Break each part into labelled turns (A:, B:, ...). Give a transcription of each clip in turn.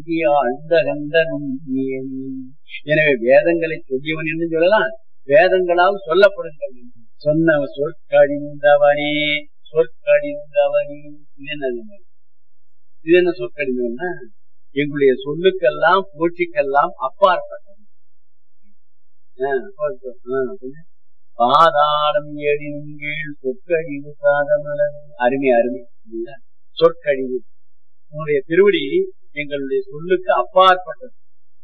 A: ஓங்கி ஆழ்ந்த கந்தனும் எனவே வேதங்களை சொல்லியவன் என்று சொல்லலாம் வேதங்களால் சொல்லப்படுங்கள் சொன்ன சொற்கடிந்தவனே சொற்கடிந்தவனே இது என்னது இது என்ன சொற்கடிந்தவன்னா எங்களுடைய சொல்லுக்கெல்லாம் போற்றிக்கெல்லாம் அப்பாற்பட்டது பாதாளம் ஏழின் கீழ் சொற்கழிவு சாதமலர் அருமை அருமை சொற்கழிவு உன்னுடைய திருவடி எங்களுடைய சொல்லுக்கு அப்பாற்பட்டது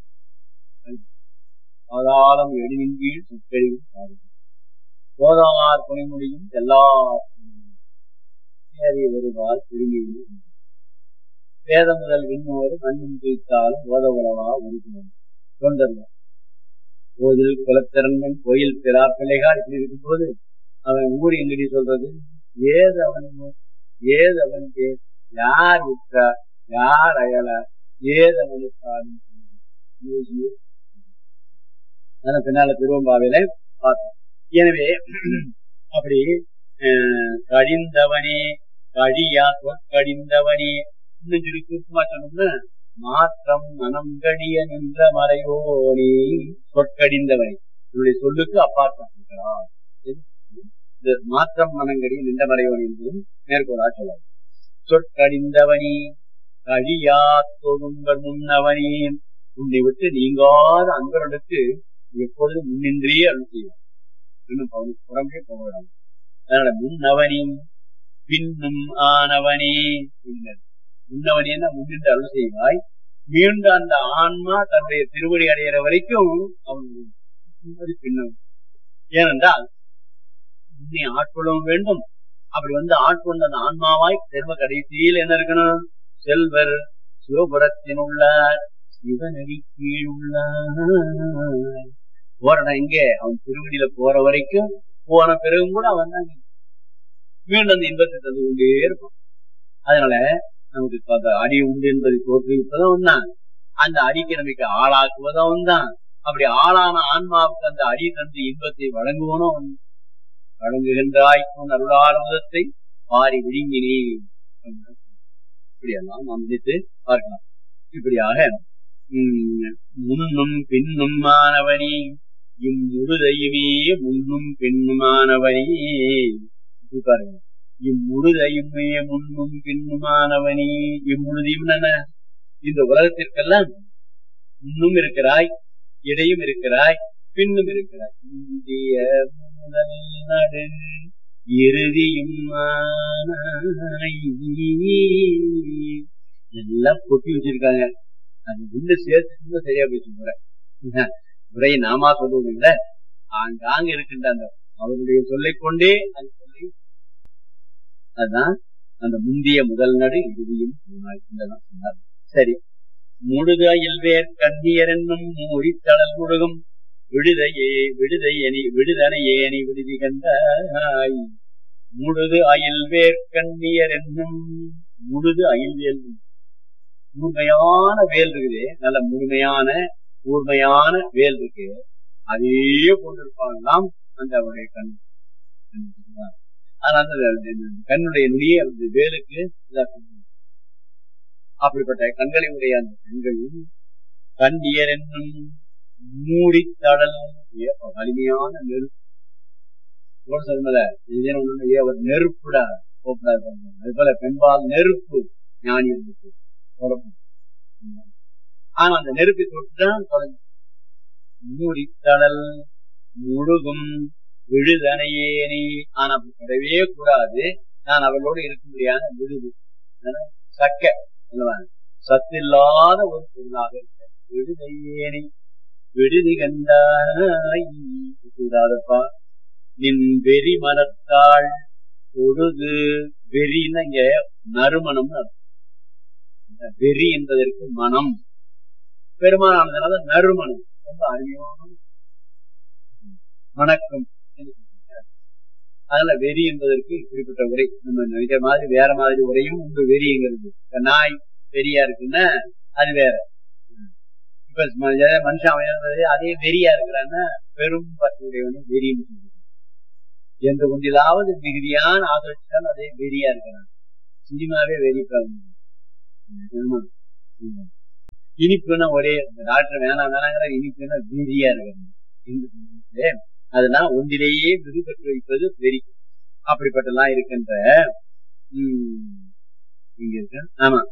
A: பாதாளம் எழினின் கீழ் சொற்கழிவு சாதம் போதாவார் புனைமொழியும் எல்லா வருவால் திரும்பியும் வேத முதல் விண்ணோர் மண்ணும் துய்த்தாலும் ஓத உறவா உறுப்பினர் தொண்டர்கள் கோயில் குலத்திறங்கன் கோயில் பிறா பிள்ளைகள் இப்படி இருக்கும்போது அவன் ஊர் எங்கடி சொல்றது ஏது அவன் ஏது அவன் யார் விட்டா யார் அயல ஏது அவனுக்கான பின்னால திருவம்பாவில பார்த்தோம் எனவே அப்படி கடிந்தவனே கடியா கடிந்தவனே இன்னும் சொல்லி சுருக்கமா சொன்னோம்னா மாற்றம் மனம் கடிய நின்ற மறையோனே சொற்கடிந்தவனை இவருடைய சொல்லுக்கு அப்பாற்பட்டிருக்கிறார் மாற்றம் மனங்கடி நின்ற மறையோன் என்பதும் மேற்கோளா சொல்லலாம் சொற்கடிந்தவனி கழியா தொழுங்கள் முன்னவனே உன்னை விட்டு நீங்காத அன்பர்களுக்கு எப்பொழுதும் முன்னின்றே அருள் செய்வார் இன்னும் புறம்பே போகலாம் அதனால முன்னவனி பின்னும் ஆனவனே முன்னவனே முன்னின்று அருள் செய்வாய் மீண்டும் அந்த ஆன்மா தன்னுடைய திருவடி அடைகிற வரைக்கும் அவன் பின்னும் ஏனென்றால் உன்னை ஆட்கொள்ளவும் வேண்டும் அப்படி வந்து ஆட்கொண்ட அந்த ஆன்மாவாய் செல்வ கடைசியில் என்ன இருக்கணும் செல்வர் சிவபுரத்தின் உள்ளார் சிவநெறி கீழ் உள்ளார் போறடா எங்கே அவன் திருவடியில போற வரைக்கும் போன பிறகும் கூட அவன் தான் மீண்டும் அந்த இன்பத்தை தந்து கொண்டே இருக்கும் அதனால நமக்கு அந்த அடி உண்டு என்பதை தோற்றுவிப்பதும் தான் அந்த அடிக்கு நமக்கு ஆளாக்குவதும் தான் அப்படி ஆளான ஆன்மாவுக்கு அந்த அடி தந்து இன்பத்தை வழங்குவனும் வழங்குகின்றாய் உன் அருளாரம்பத்தை மாறி விழுங்கினே இப்படியெல்லாம் நாம் நினைத்து பார்க்கலாம் இப்படியாக முன்னும் பின்னும் மாணவனே இம்முழுதையுமே முன்னும் பின்னுமானவனே பாருங்க இம்முழுதையுமே முன்னும் பின்னுமானவனே இம்முழுதியும் என்ன இந்த உலகத்திற்கெல்லாம் முன்னும் இருக்கிறாய் இடையும் இருக்கிறாய் பின்னும் இருக்கிறாய் இந்திய முதல் நடு இறுதியும் எல்லாம் கொட்டி வச்சிருக்காங்க அது உள்ள சேர்த்து சரியா பேச உரையை நாமா சொல்லுவது இல்ல ஆங்காங்க இருக்கின்ற அந்த அவருடைய சொல்லை கொண்டே அது சொல்லி அதுதான் அந்த முந்திய முதல் நடு இறுதியும் சொன்னார் சரி முழுத இல்வேர் கண்ணியர் என்னும் மூடித்தளல் முழுகும் விடுதையே விடுதை அணி விடுதனை ஏணி விடுதி கண்டாய் முழுது அயில் வேர் கண்ணியர் என்னும் முழுது அயில் வேல் முழுமையான வேல் இருக்குது நல்ல முழுமையான கூர்மையான வேல் இருக்கு அதே கொண்டிருப்பாங்களாம் அந்த அவருடைய கண் அதனால கண்ணுடைய நுனியை அந்த வேலுக்கு அப்படிப்பட்ட கண்களை உடைய அந்த கண்கள் கண்ணியர் என்னும் மூடித்தடல் வலிமையான நெருப்பு சொன்னல அவர் நெருப்புடா அது போல பெண்பால் நெருப்பு ஞானி இருந்துச்சு ஆனா அந்த நெருப்பை தொட்டுதான் தொடங்கும் மூடித்தடல் முழுகும் விழுதனையேனே ஆனா அப்படி கிடையவே கூடாது நான் அவளோடு இருக்க முடியாத விழுது சக்க சத்தில்லாத ஒரு பொருளாக இருக்க விடுதையேனே விடுதி கண்டாய் கூடாதப்பா நின் வெறி மனத்தாள் பொழுது வெறின்னு இங்க நறுமணம் வெறி என்பதற்கு மனம் பெருமானானதுனால நறுமணம் ரொம்ப அருமையான வணக்கம் அதனால வெறி என்பதற்கு இப்படிப்பட்ட உரை நம்ம நினைக்கிற மாதிரி வேற மாதிரி உரையும் உங்க வெறிங்கிறது நாய் வெறியா இருக்குன்னா அது வேற இப்ப மனுஷன் அதே வெறியா இருக்கிறான்னா பெரும் பற்றுடையவனே வெறின்னு சொல்லுது எந்த ஒன்றிலாவது மிகுதியான ஆதரவுதான் அதே வெறியா இருக்கிறான் சினிமாவே வெறிப்பாங்க இனிப்புன்னா ஒரே டாக்டர் வேணாம் வேணாங்கிற இனிப்புன்னா வீதியா இருக்கு அதெல்லாம் ஒன்றிலேயே விடுபட்டு வைப்பது வெறி அப்படிப்பட்டெல்லாம் இருக்கின்ற உம் இங்க இருக்க ஆமா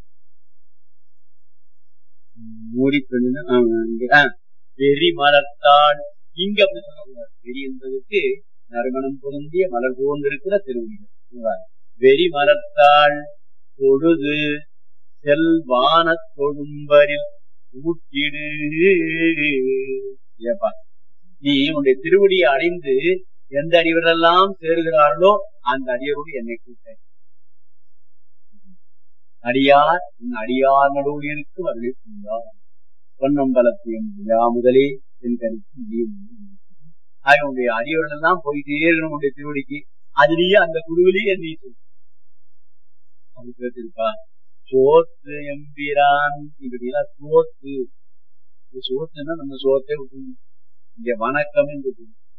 A: மூடி பெண்ணு ஆமா இங்க ஆ, வெறி மலர்த்தாள் இங்க அப்படி சொல்லக்கூடாது வெறி என்பதற்கு நறுமணம் பொருந்திய மலர் போன்றிருக்கிற திருவிழா வெறி மலர்த்தாள் தொழுது செல்வான தொழும்பரில் ஊட்டிடு ஏப்பா நீ உன்னுடைய திருவடியை அடைந்து எந்த அடிவரெல்லாம் சேருகிறார்களோ அந்த அடியரோடு என்னை கூட்ட அடியார் உன் அடியார் நடுவில் இருக்கும் அவர்களே சொன்னார் பொன்னம்பலத்தையும் விழா முதலே என் கருத்து ஆக உன்னுடைய அடியவர்கள் எல்லாம் போயிட்டே இருக்கணும் உன்னுடைய திருவடிக்கு அதுலயே அந்த குழுவிலேயே நீ சொல்லு அப்படி கேட்டிருப்பா சோத்து எம்பிரான் இப்படிலாம் சோத்து இந்த சோத்துன்னா நம்ம சோத்தை விட்டுணும் இங்க வணக்கம் என்று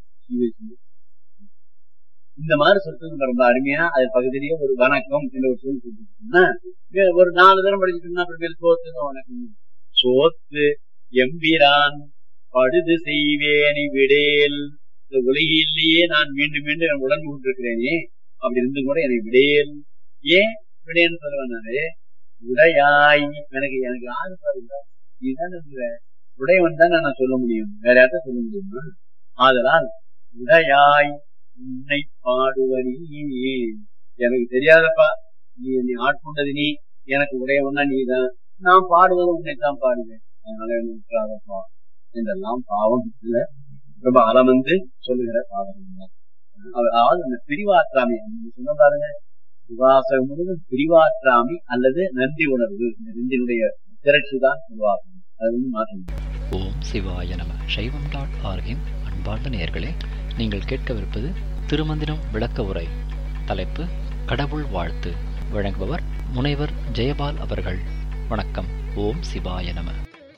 A: இந்த மாதிரி சொல்றது ரொம்ப அருமையா அது பகுதியிலேயே ஒரு வணக்கம் என்ற ஒரு சொல் கொடுத்துருக்கோம்னா ஒரு நாலு தரம் படிச்சுட்டோம்னா அப்புறமேல் சோத்து வணக்கம் சோத்து எம்பிரான் படுது செய்வேனி விடேல் இந்த உலகிலேயே நான் மீண்டும் மீண்டும் உடன்பு கொண்டிருக்கிறேனே அப்படி இருந்து கூட என்னை விடேல் ஏன் விடேன்னு சொல்லுவேனாரு உடையாய் எனக்கு எனக்கு யாரு பாருங்க நீதான் இருக்கிற உடையவன் தான் நான் சொல்ல முடியும் வேற யார்ட்ட சொல்ல முடியுமா ஆதலால் உடையாய் உன்னை பாடுவனி எனக்கு தெரியாதப்பா நீ என்னை ஆட்கொண்டது நீ எனக்கு உடையவன்னா நீதான் நான் பாடுவது உன்னைத்தான் பாடுவேன் அதனால என்ன விட்டுறாதப்பா என்றெல்லாம் பாவம் இல்ல ரொம்ப அலமந்து சொல்லுகிற பாவம் அதாவது அந்த பிரிவாற்றாமை சொன்ன பாருங்க விவாசம் முழுவதும் பிரிவாற்றாமை அல்லது நன்றி உணர்வு இந்த ரெண்டினுடைய திரட்சி தான் உருவாகும் அது வந்து மாற்றம்
B: ஓம் சிவாய நம சைவம் டாட் ஆர்கின் அன்பார்ந்த நேயர்களே நீங்கள் கேட்கவிருப்பது திருமந்திரம் விளக்க உரை தலைப்பு கடவுள் வாழ்த்து வழங்குபவர் முனைவர் ஜெயபால் அவர்கள் வணக்கம் ஓம் சிவாய நம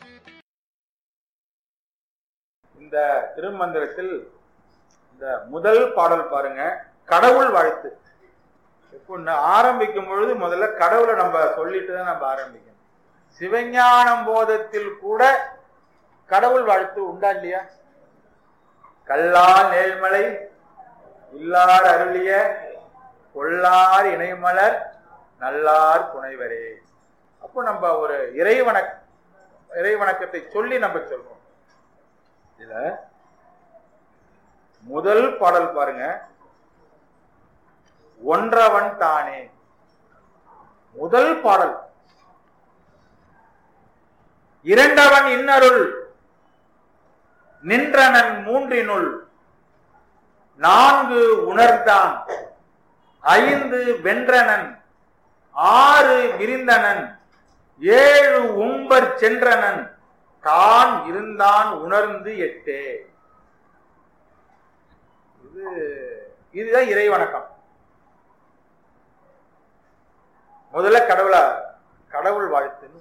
C: இந்த திருமந்திரத்தில் இந்த முதல் பாடல் பாருங்க கடவுள் வாழ்த்து எப்படின்னா ஆரம்பிக்கும் பொழுது முதல்ல கடவுளை நம்ம சொல்லிட்டு தான் நம்ம ஆரம்பிக்கணும் சிவஞானம் போதத்தில் கூட கடவுள் வாழ்த்து உண்டா இல்லையா கல்லால் நேர்மலை இல்லார் அருளிய கொள்ளார் இணைமலர் நல்லார் புனைவரே அப்போ நம்ம ஒரு இறைவணக் இறைவணக்கத்தை சொல்லி நம்ம சொல்றோம் இதுல முதல் பாடல் பாருங்க ஒன்றவன் தானே முதல் பாடல் இரண்டவன் இன்னருள் நின்றனன் மூன்றினுள் நான்கு உணர்ந்தான் ஐந்து வென்றனன் ஆறு விரிந்தனன் ஏழு உம்பர் சென்றனன் தான் இருந்தான் உணர்ந்து எட்டே இது இதுதான் இறை வணக்கம் முதல்ல கடவுளா கடவுள் வாழ்த்துன்னு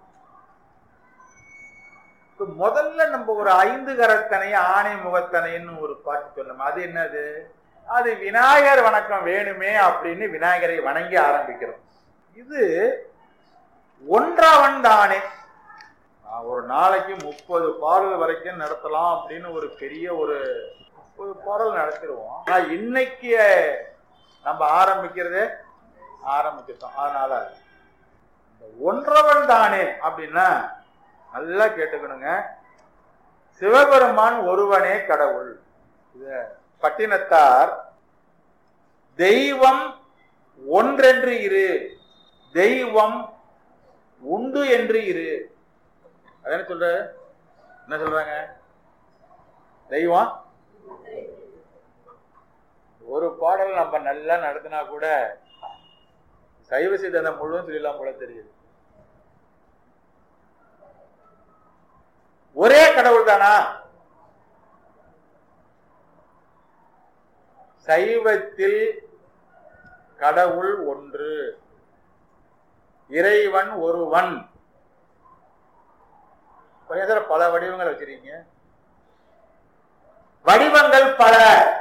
C: இப்ப முதல்ல நம்ம ஒரு ஐந்து கரத்தனை ஆணை முகத்தனைன்னு ஒரு பாட்டு சொன்னோம் அது என்னது அது விநாயகர் வணக்கம் வேணுமே அப்படின்னு விநாயகரை வணங்கி ஆரம்பிக்கிறோம் இது ஒன்றாவன் தானே நான் ஒரு நாளைக்கு முப்பது பாடல் வரைக்கும் நடத்தலாம் அப்படின்னு ஒரு பெரிய ஒரு முப்பது பாடல் நடத்திடுவோம் ஆனா இன்னைக்கு நம்ம ஆரம்பிக்கிறதே ஆரம்பிச்சிட்டோம் அதனால இந்த ஒன்றவன் தானே அப்படின்னா நல்லா கேட்டுக்கணுங்க சிவபெருமான் ஒருவனே கடவுள் இத பட்டினத்தார் தெய்வம் ஒன்றென்று இரு தெய்வம் உண்டு என்று இரு அதான சொல்ற என்ன சொல்றாங்க தெய்வம் ஒரு பாடல் நம்ம நல்லா நடத்தினா கூட சைவ சித்தாந்தம் முழுவதும் சொல்லலாம் போல தெரியுது ஒரே கடவுள் தானா சைவத்தில் கடவுள் ஒன்று இறைவன் ஒருவன் கொஞ்ச பல வடிவங்கள் வச்சிருக்கீங்க வடிவங்கள் பல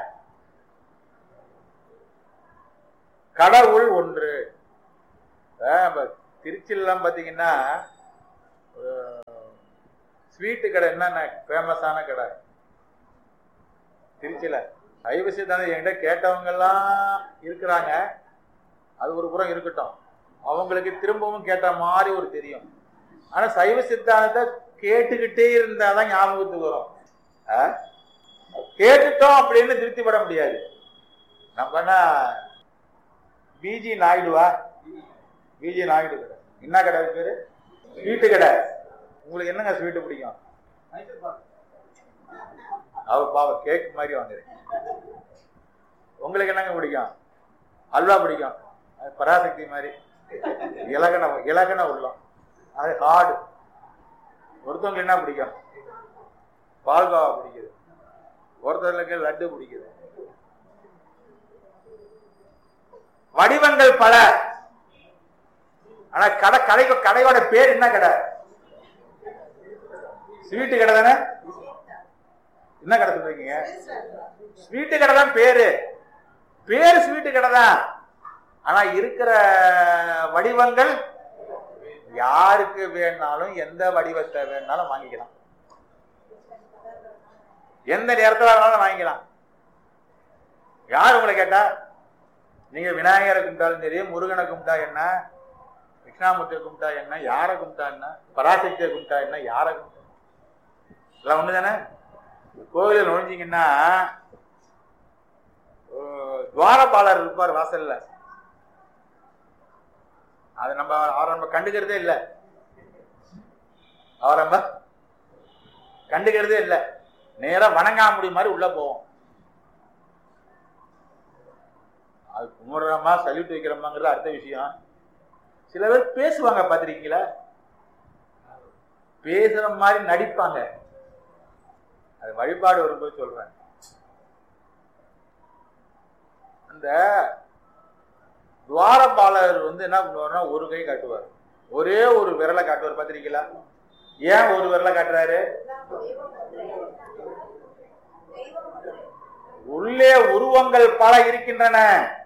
C: கடவுள் ஒன்று திருச்சிலாம் பாத்தீங்கன்னா ஸ்வீட்டு கடை என்னென்ன ஃபேமஸான கடை திருச்சியில சைவ சித்தாந்தம் என்கிட்ட கேட்டவங்க எல்லாம் இருக்கிறாங்க அது ஒரு புறம் இருக்கட்டும் அவங்களுக்கு திரும்பவும் கேட்ட மாதிரி ஒரு தெரியும் ஆனா சைவ சித்தாந்தத்தை கேட்டுக்கிட்டே இருந்தாதான் ஞாபகத்துக்கு வரும் ஆ? கேட்டுட்டோம் அப்படின்னு திருப்திப்பட முடியாது நம்ம என்ன பிஜி நாயுடுவா பிஜி நாயுடு கடை என்ன கடை அது பேரு ஸ்வீட்டு கடை உங்களுக்கு என்னங்க ஸ்வீட்டு பிடிக்கும் அவர் பாவ கேக் மாதிரி வாங்குறேன் உங்களுக்கு என்னங்க பிடிக்கும் அல்வா பிடிக்கும் அது பராசக்தி மாதிரி இலகன இலகன உள்ளம் அது ஹார்டு ஒருத்தவங்களுக்கு என்ன பிடிக்கும் பால்கோவா பிடிக்குது ஒருத்தவங்களுக்கு லட்டு பிடிக்குது வடிவங்கள் பல ஆனா கடை கடை கடையோட பேர் என்ன கடை ஸ்வீட்டு கடை தானே என்ன கடை சொல்றீங்க ஸ்வீட்டு கடை தான் பேரு பேரு ஸ்வீட்டு கடை தான் ஆனா இருக்கிற வடிவங்கள் யாருக்கு வேணாலும் எந்த வடிவத்தை வேணாலும் வாங்கிக்கலாம் எந்த நேரத்துல வேணாலும் வாங்கிக்கலாம் யார் உங்களை கேட்டா நீங்க விநாயகரை கும்பிட்டாலும் சரி முருகனை கும்பிட்டா என்ன கிருஷ்ணாமூர்த்தியை கும்பிட்டா என்ன யாரை கும்பிட்டா என்ன பராசக்தியை கும்பிட்டா என்ன யாரை கும்பிட்டா எல்லாம் ஒண்ணுதானே கோவிலில் நுழைஞ்சிங்கன்னா அஹ், துவாரபாலர் இருப்பார் வாசல்ல அது நம்ம அவரை நம்ம கண்டுக்கிறதே இல்லை அவரை நம்ம கண்டுக்கிறதே இல்லை நேரா வணங்காமுடி மாதிரி உள்ள போவோம் அது கும்பிடுறோமா சல்யூட் வைக்கிறோமாங்கிறது அடுத்த விஷயம் சில பேர் பேசுவாங்க பார்த்திருக்கீங்களா பேசுற மாதிரி நடிப்பாங்க அது வழிபாடு வரும்போது சொல்றேன் அந்த துவாரபாலர் வந்து என்ன பண்ணுவார்னா ஒரு கை காட்டுவார் ஒரே ஒரு விரலை காட்டுவார் பார்த்திருக்கீங்களா ஏன் ஒரு விரலை காட்டுறாரு உள்ளே உருவங்கள் பல இருக்கின்றன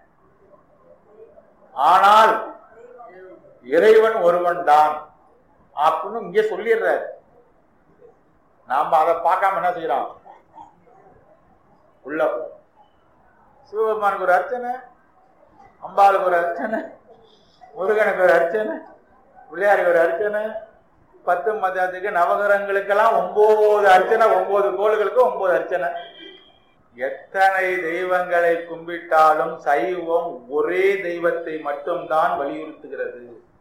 C: ஆனால் இறைவன் ஒருவன் தான் அப்படின்னு இங்கே சொல்லிடுறாரு நாம அதை பார்க்காம என்ன செய்யறோம் உள்ள போ சிவபெருமானுக்கு ஒரு அர்ச்சனை அம்பாளுக்கு ஒரு அர்ச்சனை முருகனுக்கு ஒரு அர்ச்சனை பிள்ளையாருக்கு ஒரு அர்ச்சனை பத்து மதத்துக்கு நவகிரகங்களுக்கெல்லாம் ஒன்பது அர்ச்சனை ஒன்பது கோளுகளுக்கு ஒன்பது அர்ச்சனை எத்தனை தெய்வங்களை கும்பிட்டாலும் சைவம் ஒரே தெய்வத்தை மட்டும்தான் வலியுறுத்துகிறது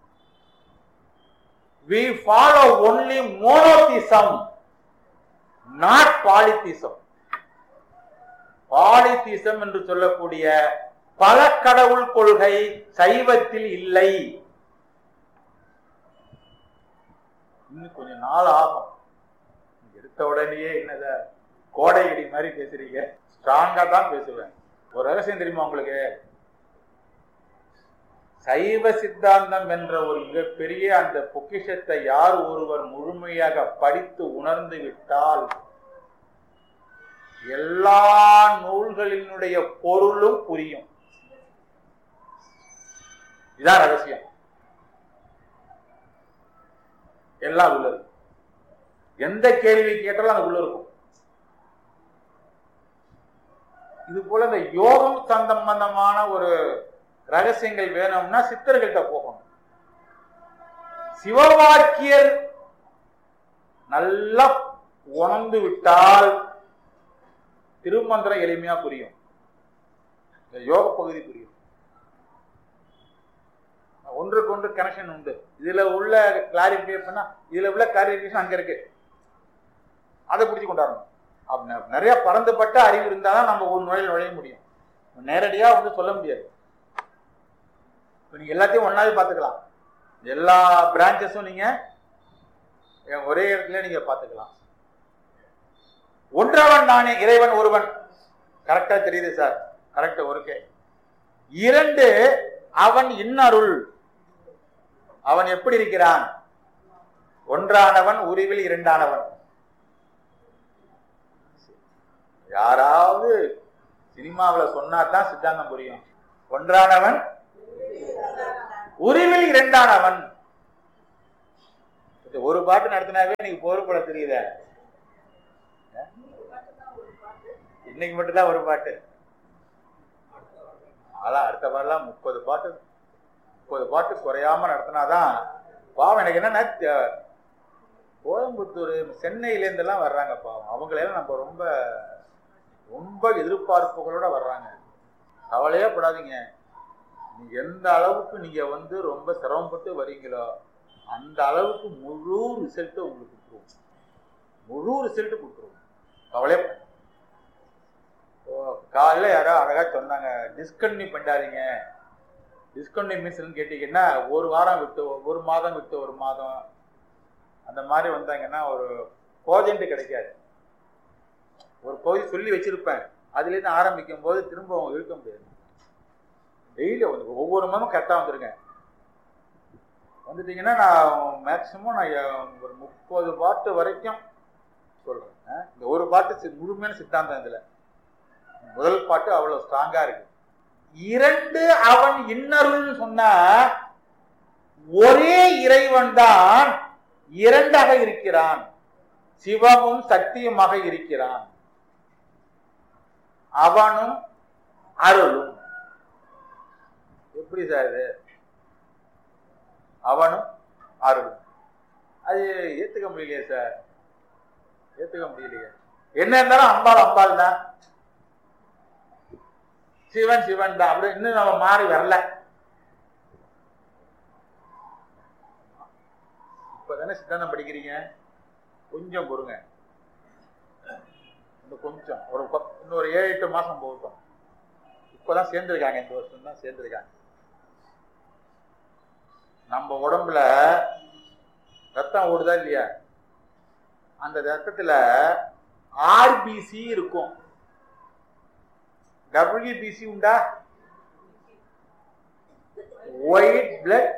C: we follow only monotheism not polytheism பாலித்திசம் என்று சொல்லக்கூடிய பல கடவுள் கொள்கை சைவத்தில் இல்லை இன்னும் கொஞ்சம் நாள் ஆகும் எடுத்த உடனேயே என்னத கோடை இடி மாதிரி பேசுறீங்க ஸ்ட்ராங்கா தான் பேசுவேன் ஒரு ரகசியம் தெரியுமா உங்களுக்கு சைவ சித்தாந்தம் என்ற ஒரு மிகப்பெரிய அந்த பொக்கிஷத்தை யார் ஒருவர் முழுமையாக படித்து உணர்ந்து விட்டால் எல்லா நூல்களினுடைய பொருளும் புரியும் இதான் ரகசியம் எல்லாம் உள்ளது எந்த கேள்வி கேட்டாலும் அது உள்ள இருக்கும் இது போல இந்த யோகம் சம்பந்தமான ஒரு ரகசியங்கள் வேணும்னா சித்தர்கள்ட்ட போகணும் சிவவாக்கியர் நல்லா உணர்ந்து விட்டால் திருமந்திரம் எளிமையா புரியும் இந்த யோக பகுதி புரியும் ஒன்றுக்கு ஒன்று கனெக்ஷன் உண்டு இதுல உள்ள கிளாரிஃபை பண்ணா இதுல உள்ள கிளாரிபிகேஷன் அங்க இருக்கு அதை பிடிச்சு கொண்டாடணும் அப்ப நெ- நிறைய பறந்துபட்ட அறிவு இருந்தாதான் நம்ம ஒரு நுழையில் நுழைய முடியும் நேரடியா வந்து சொல்ல முடியாது இப்ப நீங்க எல்லாத்தையும் ஒன்னாவே பார்த்துக்கலாம் எல்லா பிரான்ச்சஸும் நீங்க எ- ஒரே இடத்துல நீங்க பார்த்துக்கலாம் ஒன்றவன் நானே இறைவன் ஒருவன் கரெக்டா தெரியுது சார் கரெக்ட் ஒருக்கே இரண்டு அவன் இன்னருள் அவன் எப்படி இருக்கிறான் ஒன்றானவன் உருவில் இரண்டானவன் யாராவது சினிமாவில் சொன்னா தான் சித்தாந்தம் புரியும் ஒன்றானவன் உருவில் இரண்டானவன் இந்த ஒரு பாட்டு நடத்தினாவே நீங்க பொறுப்புல தெரியுதே அஹ்? இன்னைக்கு மட்டும்தான் ஒரு பாட்டு அதான் அடுத்த பாடலாம் முப்பது பாட்டு முப்பது பாட்டு குறையாம நடத்தினாதான் பாவம் எனக்கு என்னன்னா த- கோயம்புத்தூர் சென்னையில இருந்தெல்லாம் வர்றாங்க பாவம் அவங்களையெல்லாம் நம்ம ரொம்ப ரொம்ப எதிர்பார்ப்புகளோட வர்றாங்க கவலையே படாதீங்க நீங்க எந்த அளவுக்கு நீங்க வந்து ரொம்ப சிரமப்பட்டு வரீங்களோ அந்த அளவுக்கு முழு ரிசல்ட் உங்களுக்கு கொடுத்துருவோம் முழு ரிசல்ட் கொடுத்துருவோம் கவலையே படாதீங்க. ஓ, காலையில யாரோ அழகா சொன்னாங்க டிஸ்கன்டினியூ பண்ணாதீங்க டிஸ்கன்டினியூ மீன்ஸ் கேட்டீங்கன்னா ஒரு வாரம் விட்டு ஒரு மாதம் விட்டு ஒரு மாதம் அந்த மாதிரி வந்தாங்கன்னா ஒரு கோஜென்ட் கிடைக்காது ஒரு பகுதி சொல்லி வச்சிருப்பேன் அதுலேருந்து ஆரம்பிக்கும் போது திரும்ப இழுக்க முடியாது டெய்லி ஒவ்வொரு மாதமும் கரெக்டாக வந்துருங்க வந்துட்டீங்கன்னா நான் மேக்சிமம் நான் எ- ஒரு முப்பது பாட்டு வரைக்கும் சொல்றேன் இந்த ஒரு பாட்டு சி- முழுமையான சித்தாந்தம் இதுல முதல் பாட்டு அவ்வளவு ஸ்ட்ராங்கா இருக்கு இரண்டு அவன் இன்னருள்னு சொன்னா ஒரே இறைவன் தான் இரண்டாக இருக்கிறான் சிவமும் சக்தியுமாக இருக்கிறான் அவனும் அருளும் எப்படி சார் இது அவனும் அருளும் அது ஏத்துக்க முடியலையே சார் ஏத்துக்க முடியலையே என்ன இருந்தாலும் அம்பாள் அம்பாள் தான் சிவன் சிவன் தான் அப்படி இன்னும் நம்ம மாறி வரல இப்பதானே சித்தாந்தம் படிக்கிறீங்க கொஞ்சம் பொறுங்க இன்னும் கொஞ்சம் ஒரு பத்- இன்னும் ஒரு ஏழு எட்டு மாசம் போகட்டும் இப்பதான் சேர்ந்திருக்காங்க இந்த வருஷம் தான் சேர்ந்திருக்காங்க நம்ம உடம்புல ரத்தம் ஓடுதா இல்லையா அந்த ரத்தத்துல ஆர்பிசி இருக்கும் டபிள்யூபிசி உண்டா ஒயிட் பிளட்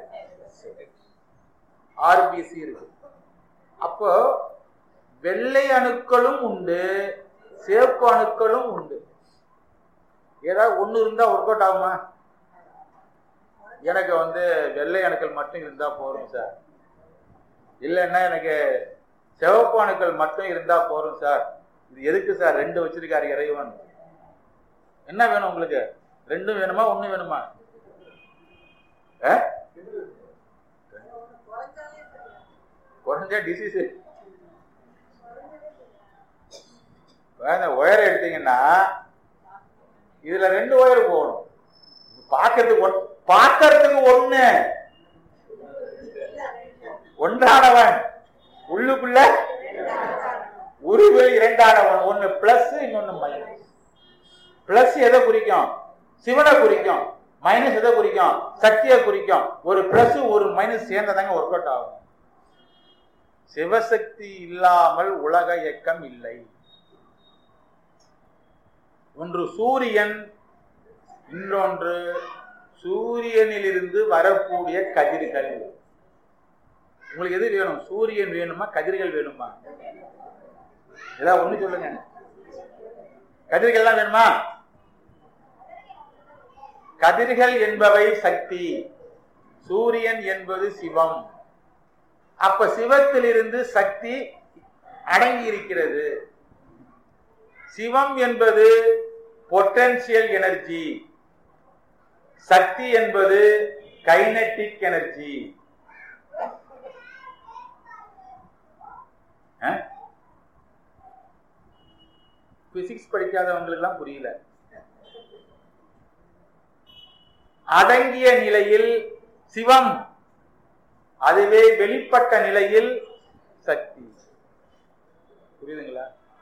C: ஆர்பிசி இருக்கு அப்போ வெள்ளை அணுக்களும் உண்டு சிவப்பு அணுக்களும் உண்டு ஏதாவது ஒண்ணு இருந்தா ஒர்க் அவுட் ஆகுமா எனக்கு வந்து வெள்ளை அணுக்கள் மட்டும் இருந்தா போதும் சார் இல்லைன்னா எனக்கு சிவப்பு அணுக்கள் மட்டும் இருந்தா போதும் சார் இது எதுக்கு சார் ரெண்டு வச்சிருக்காரு இறைவன் என்ன வேணும் உங்களுக்கு ரெண்டும் வேணுமா ஒண்ணு வேணுமா ஆ? குறைஞ்சா டிசீஸ் ஒயர் எடுத்தீங்கன்னா இதுல ரெண்டு ஒயர் போகணும் பாக்குறதுக்கு ஒன் பாக்குறதுக்கு ஒண்ணு ஒன்றானவன் உள்ளுக்குள்ள உருவு இரண்டானவன் ஒண்ணு பிளஸ் இன்னொன்னு மைனஸ் பிளஸ் எதை குறிக்கும் சிவனை குறிக்கும் மைனஸ் எதை குறிக்கும் சக்தியை குறிக்கும் ஒரு பிளஸ் ஒரு மைனஸ் சேர்ந்ததாங்க ஒர்க் அவுட் ஆகும் சிவசக்தி இல்லாமல் உலக இயக்கம் இல்லை ஒன்று சூரியன் இன்னொன்று சூரியனிலிருந்து வரக்கூடிய கதிர்கள் உங்களுக்கு எது வேணும் சூரியன் வேணுமா கதிர்கள் வேணுமா ஏதாவது ஒண்ணு சொல்லுங்க கதிர்கள்லாம் வேணுமா கதிர்கள் என்பவை சக்தி சூரியன் என்பது சிவம் அப்ப சிவத்திலிருந்து சக்தி அடங்கி இருக்கிறது சிவம் என்பது பொட்டன்சியல் எனர்ஜி சக்தி என்பது கைனட்டிக் எனர்ஜி பிசிக்ஸ் படிக்காதவங்களுக்கு எல்லாம் புரியல அடங்கிய நிலையில் சிவம் அதுவே வெளிப்பட்ட நிலையில் சக்தி புரியுதுங்களா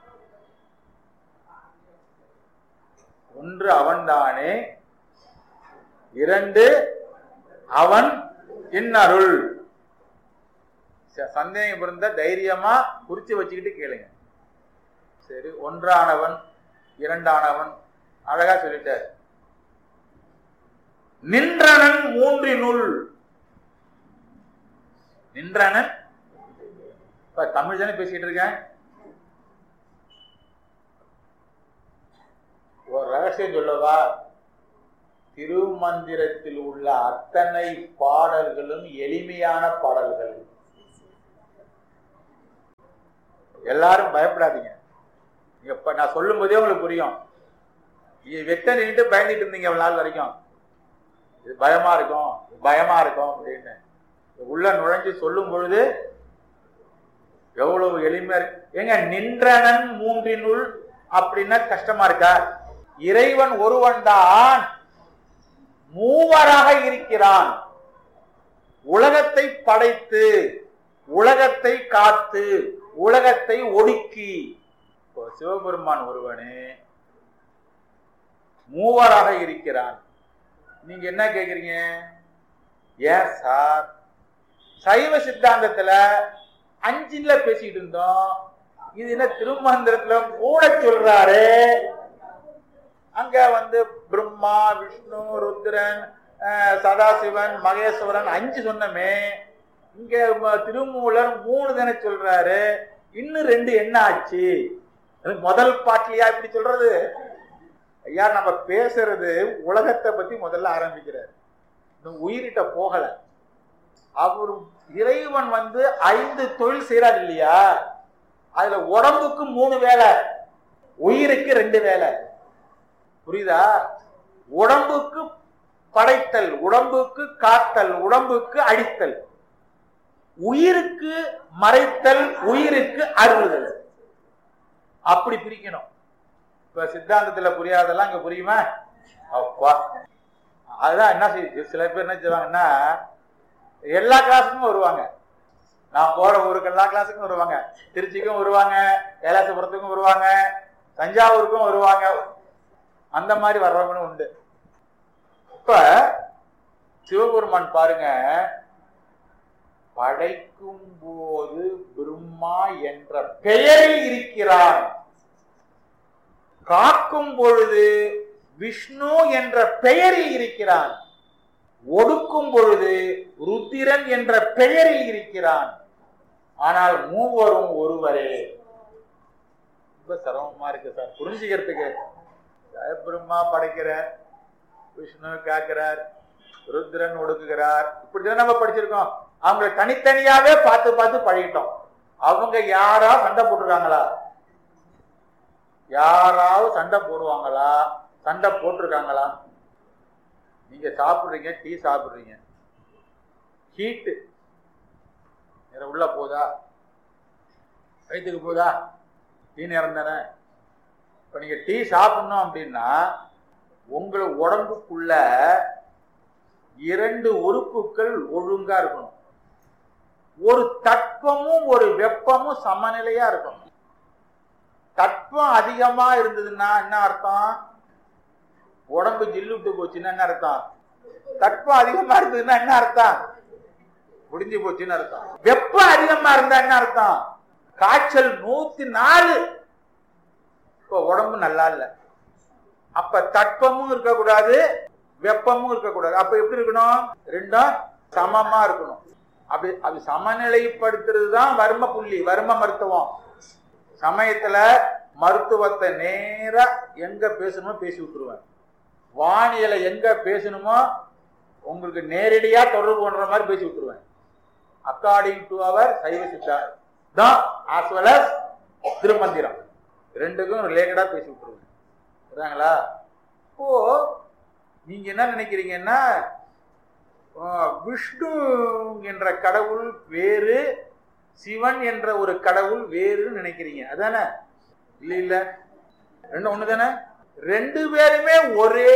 C: ஒன்று அவன்தானே இரண்டு அவன் இன்னருள் ச- சந்தேகம் இருந்தா தைரியமா குறிச்சு வச்சுக்கிட்டு கேளுங்க சரி ஒன்றானவன் இரண்டானவன் அழகா சொல்லிட்டார் நின்றனன் மூன்றினுள் நின்றனன் இப்ப தமிழ் தானே பேசிக்கிட்டு இருக்கேன் ஒரு ரகசியம் சொல்லவா திருமந்திரத்தில் உள்ள அத்தனை பாடல்களும் எளிமையான பாடல்கள் எல்லாரும் பயப்படாதீங்க நீங்க இப்ப நான் சொல்லும் போதே உங்களுக்கு புரியும் நீங்க வெட்ட நின்று பயந்துட்டு இருந்தீங்க இவ்வளவு நாள் வரைக்கும் இது பயமா இருக்கும் இது பயமா இருக்கும் அப்படின்னு உள்ள நுழைஞ்சு சொல்லும் பொழுது எவ்வளவு எளிமையா இருக்கு ஏங்க நின்றனன் மூன்றினுள் அப்படின்னா கஷ்டமா இருக்கா இறைவன் ஒருவன் தான் மூவராக இருக்கிறான் உலகத்தை படைத்து உலகத்தை காத்து உலகத்தை ஒடுக்கி இப்போ சிவபெருமான் ஒருவனே மூவராக இருக்கிறான் நீங்க என்ன கேக்குறீங்க ஏன் சார் சைவ சித்தாந்தத்துல அஞ்சுல பேசிட்டு இருந்தோம் இது என்ன திருமந்திரத்துல மூட சொல்றாரு அங்க வந்து பிரம்மா விஷ்ணு ருத்ரன் அஹ், சதாசிவன் மகேஸ்வரன் அஞ்சு சொன்னமே இங்க ம- திருமூலர் மூணு தானே சொல்றாரு இன்னும் ரெண்டு என்ன ஆச்சு அது முதல் பாட்டிலையா இப்படி சொல்றது ஐயா நம்ம பேசுறது உலகத்தை பத்தி முதல்ல ஆரம்பிக்கிறார் இன்னும் உயிரிட்ட போகல அவர் இறைவன் வந்து ஐந்து தொழில் செய்யறாரு இல்லையா அதுல உடம்புக்கு மூணு வேலை உயிருக்கு ரெண்டு வேலை புரியுதா உடம்புக்கு படைத்தல் உடம்புக்கு காத்தல் உடம்புக்கு அழித்தல் உயிருக்கு மறைத்தல் உயிருக்கு அருளுதல் அப்படி பிரிக்கணும் இப்ப சித்தாந்தத்துல புரியாதெல்லாம் இங்க புரியுமா அப்பா அதுதான் என்ன செய்யுது சில பேர் என்ன செய்வாங்கன்னா எல்லா கிளாஸுக்கும் வருவாங்க நான் போற ஊருக்கு எல்லா கிளாஸுக்கும் வருவாங்க திருச்சிக்கும் வருவாங்க கைலாசபுரத்துக்கும் வருவாங்க தஞ்சாவூருக்கும் வருவாங்க அந்த மாதிரி வர்றவங்களும் உண்டு இப்ப சிவபெருமான் பாருங்க படைக்கும் போது பிரம்மா என்ற பெயரில் இருக்கிறான் காக்கும் பொழுது விஷ்ணு என்ற பெயரில் இருக்கிறான் ஒடுக்கும் பொழுது ருத்திரன் என்ற பெயரில் இருக்கிறான் ஆனால் மூவரும் ஒருவரே ரொம்ப சிரமமா இருக்கு சார் புரிஞ்சுக்கிறதுக்கு பிரம்மா படைக்கிறார் விஷ்ணு காக்கிறார் ருத்ரன் ஒடுக்குகிறார் இப்படிதான் நம்ம படிச்சிருக்கோம் அவங்களை தனித்தனியாவே பார்த்து பார்த்து பழகிட்டோம் அவங்க யாரா சண்டை போட்டிருக்காங்களா யாராவது சண்டை போடுவாங்களா சண்டை போட்டிருக்காங்களா நீங்க சாப்பிடுறீங்க டீ சாப்பிடுறீங்க ஹீட்டு நேரம் உள்ள போதா வயிற்றுக்கு போதா டீ நேரம் தானே இப்ப நீங்க டீ சாப்பிடணும் அப்படின்னா உங்கள் உடம்புக்குள்ள இரண்டு உறுப்புகள் ஒழுங்கா இருக்கணும் ஒரு தட்பமும் ஒரு வெப்பமும் சமநிலையா இருக்கணும் தட்பம் அதிகமா இருந்ததுன்னா என்ன அர்த்தம் உடம்பு ஜில்லு விட்டு போச்சுன்னா என்ன அர்த்தம் தட்பம் அதிகமா இருந்ததுன்னா என்ன அர்த்தம் முடிஞ்சு போச்சுன்னு அர்த்தம் வெப்பம் அதிகமா இருந்தா என்ன அர்த்தம் காய்ச்சல் நூத்தி நாலு இப்ப உடம்பு நல்லா இல்ல அப்ப தட்பமும் இருக்கக்கூடாது வெப்பமும் இருக்கக்கூடாது அப்ப எப்படி இருக்கணும் ரெண்டும் சமமா இருக்கணும் அப்படி அது சமநிலைப்படுத்துறது தான் வர்ம புள்ளி வர்ம மருத்துவம் சமயத்துல மருத்துவத்தை நேரா எங்க பேசணுமோ பேசி விட்டுருவேன் வானியலை எங்க பேசணுமோ உங்களுக்கு நேரடியா தொடர்பு பண்ற மாதிரி பேசி விட்டுருவேன் அக்கார்டிங் டு அவர் சைவ சித்தா தான் ஆஸ் வெல் அஸ் திருமந்திரம் ரெண்டுக்கும் ரிலேட்டடா பேசி விட்டுருவேன் புரியுதாங்களா இப்போ நீங்க என்ன நினைக்கிறீங்கன்னா ஆஹ், விஷ்ணு என்ற கடவுள் வேறு சிவன் என்ற ஒரு கடவுள் வேறுன்னு நினைக்கிறீங்க அதானே இல்ல இல்ல ரெண்டும் ஒண்ணு தானே ரெண்டு பேருமே ஒரே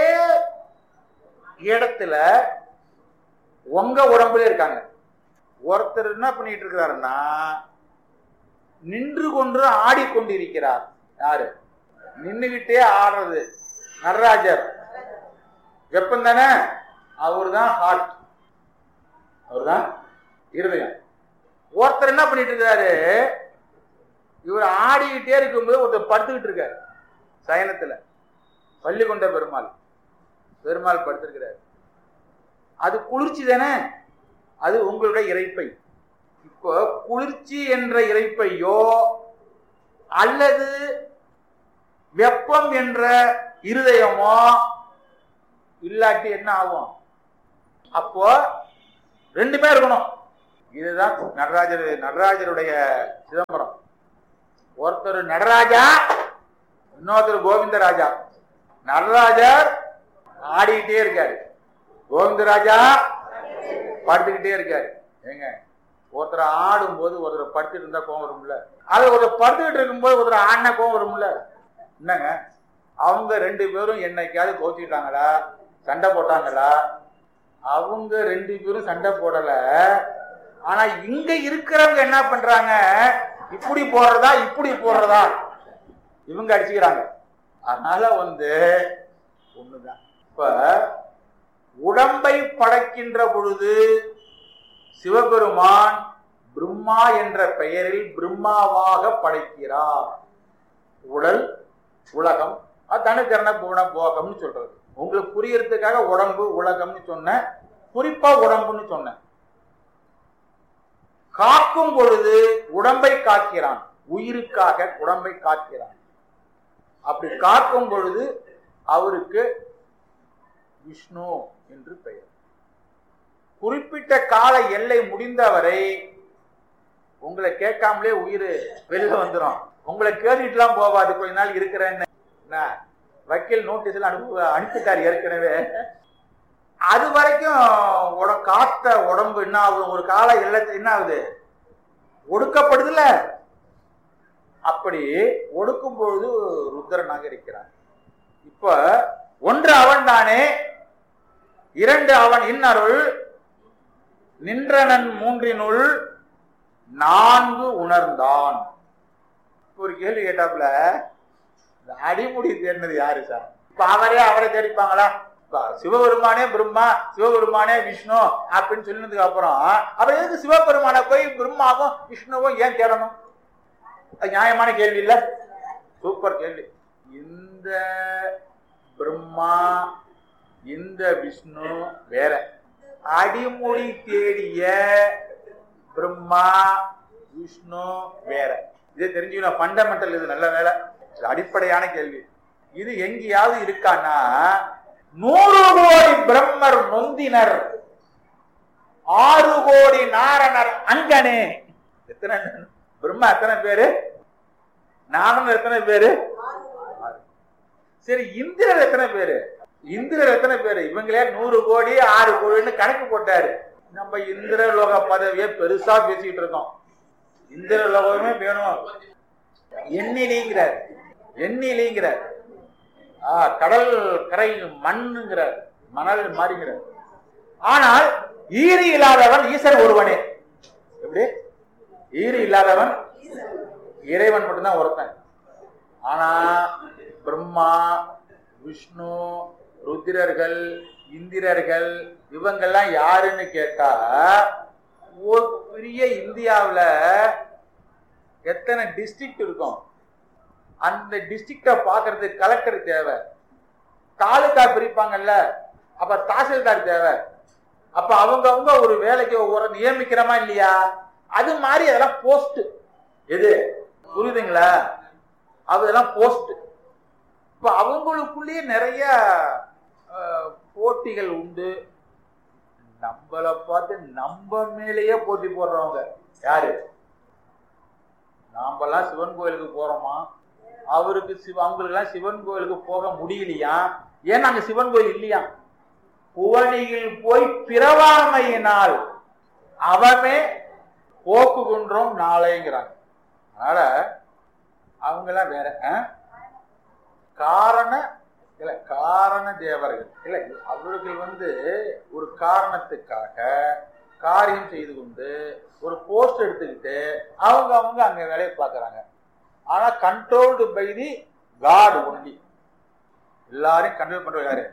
C: இடத்துல உங்க உடம்புல இருக்காங்க ஒருத்தர் என்ன பண்ணிட்டு இருக்கிறாருன்னா நின்று கொண்டு ஆடிக்கொண்டிருக்கிறார் யாரு நின்னுகிட்டே ஆடுறது நடராஜர் வெப்பம் தானே அவர் தான் ஹார்ட் அவர் தான் இருதயம் ஒருத்தர் என்ன பண்ணிட்டு இருக்காரு இவர் ஆடிக்கிட்டே இருக்கும்போது ஒருத்தர் படுத்துக்கிட்டு இருக்காரு சயனத்துல பள்ளி கொண்ட பெருமாள் பெருமாள் படுத்திருக்கிறார் அது குளிர்ச்சி தானே அது உங்களுடைய இறைப்பை இப்போ குளிர்ச்சி என்ற இறைப்பையோ அல்லது வெப்பம் என்ற இருதயமோ இல்லாட்டி என்ன ஆகும் அப்போ ரெண்டுமே இருக்கணும் இதுதான் நடராஜர் நடராஜருடைய சிதம்பரம் ஒருத்தர் நடராஜா இன்னொருத்தர் கோவிந்தராஜா நடராஜர் ஆடிக்கிட்டே இருக்காரு கோவிந்தராஜா படுத்துக்கிட்டே இருக்காரு ஏங்க ஒருத்தர் ஆடும் போது ஒருத்தர் படுத்துட்டு இருந்தா கோவம் வரும்ல அது ஒருத்தர் படுத்துக்கிட்டு இருக்கும்போது ஒருத்தர் ஆடினா கோவம் வரும்ல என்னங்க அவங்க ரெண்டு பேரும் என்னைக்காவது கோச்சிக்கிட்டாங்களா சண்டை போட்டாங்களா அவங்க ரெண்டு பேரும் சண்டை போடல ஆனா இங்க இருக்கிறவங்க என்ன பண்றாங்க இப்படி போடுறதா இப்படி போடுறதா இவங்க அடிச்சுக்கிறாங்க அதனால வந்து ஒண்ணுதான் இப்ப உடம்பை படைக்கின்ற பொழுது சிவபெருமான் பிரம்மா என்ற பெயரில் பிரம்மாவாக படைக்கிறார் உடல் உலகம் அது தனுக்கரண பூண போகம்னு சொல்றது உங்களுக்கு புரியறதுக்காக உடம்பு உலகம்னு சொன்னேன் குறிப்பா உடம்புன்னு சொன்னேன் காக்கும் பொழுது உடம்பை காக்கிறான் உயிருக்காக உடம்பை காக்கிறான் அப்படி காக்கும் பொழுது அவருக்கு விஷ்ணு என்று பெயர் குறிப்பிட்ட கால எல்லை முடிந்தவரை உங்களை கேட்காமலே உயிர் வெளியில வந்துடும் உங்களை கேட்டுட்டுலாம் போவாது கொஞ்ச நாள் இருக்கிறேன்னு என்ன, வக்கீல் நோட்டீஸ்ல அனுப்பு அனுப்பிட்டார் ஏற்கனவே அது வரைக்கும் உட- காத்த உடம்பு என்ன ஆகுது ஒரு கால எல்லை என்ன ஆகுது ஒடுக்கப்படுதுல அப்படி ஒடுக்கும் பொழுது ருத்ரனாக இருக்கிறான் இப்ப ஒன்று அவன் தானே இரண்டு அவன் இன்னருள் நின்றனன் மூன்றினுள் நான்கு உணர்ந்தான் ஒரு கேள்வி கேட்டாப்புல இந்த அடிமுடி தேடினது யாரு சார் இப்ப அவரே அவரை தேடிப்பாங்களா இப்ப சிவபெருமானே பிரம்மா சிவபெருமானே விஷ்ணு அப்படின்னு சொன்னதுக்கு அப்புறம் அப்புறம் எதுக்கு சிவபெருமானை போய் பிரம்மாவும் விஷ்ணுவும் ஏன் தேடணும் அது நியாயமான கேள்வி இல்ல சூப்பர் கேள்வி இந்த பிரம்மா இந்த விஷ்ணு வேற அடிமொழி தேடிய பிரம்மா விஷ்ணு வேற இதை தெரிஞ்சுக்கணும் ஃபண்டமெண்டல் இது நல்ல வேலை இது அடிப்படையான கேள்வி இது எங்கேயாவது இருக்கான்னா நூறு கோடி பிரம்மர் நொந்தினர் ஆறு கோடி நாரணர் அங்கனே எத்தனை பிரம்மா எத்தனை பேரு நாரணர் எத்தனை பேரு ஆறு. சரி இந்திரர் எத்தனை பேரு இந்திரர் எத்தனை பேரு இவங்களே நூறு கோடி ஆறு கோடின்னு கணக்கு போட்டாரு நம்ம இந்திர லோக பதவியை பெருசா பேசிக்கிட்டு இருக்கோம் இந்திர லோகமே வேணும் எண்ணிலிங்கிறார் எண்ணிலிங்கிறார் ஆ, கடல் கரை மண்ணுங்கிறார் மணல் மாறிங்கிறார் ஆனால் ஈறு இல்லாதவன் ஈசன் ஒருவனே எப்படி ஈறு இல்லாதவன் இறைவன் மட்டும்தான் ஒருத்தன் ஆனா பிரம்மா விஷ்ணு ருத்திரர்கள் இந்திரர்கள் இவங்கெல்லாம் யாருன்னு கேட்டா ஒரு பெரிய இந்தியாவுல எத்தனை டிஸ்ட்ரிக்ட் இருக்கும் அந்த டிஸ்ட்ரிக்ட பாக்குறதுக்கு கலெக்டர் தேவை தாலுகா பிரிப்பாங்கல்ல அப்ப தாசில்தார் தேவை அப்ப அவங்க அவங்க ஒரு வேலைக்கு ஒரு நியமிக்கிறோமா இல்லையா அது மாதிரி அதெல்லாம் போஸ்ட் எது புரியுதுங்களா அதெல்லாம் போஸ்ட் இப்ப அவங்களுக்குள்ளேயே நிறைய அஹ், போட்டிகள் உண்டு நம்மளை பார்த்து நம்ம மேலேயே போட்டி போடுறவங்க யாரு நாமெல்லாம் சிவன் கோயிலுக்கு போறோமா அவருக்கு சிவ அவங்களுக்கெல்லாம் சிவன் கோயிலுக்கு போக முடியலையா ஏன் அங்க சிவன் கோயில் இல்லையா புவனியில் போய் பிறவாமையினால் அவமே போக்குகின்றோம் நாளைங்கிறாங்க அதனால அவங்கெல்லாம் வேற ஆ? காரண இல்ல காரண தேவர்கள் இல்ல அவர்கள் வந்து ஒரு காரணத்துக்காக காரியம் செய்து கொண்டு ஒரு போஸ்ட் எடுத்துக்கிட்டு அவங்க அவங்க அங்க வேலையை பார்க்கறாங்க ஆனா controlled by the God only எல்லாரையும் கண்ட்ரோல் பண்றது யாரு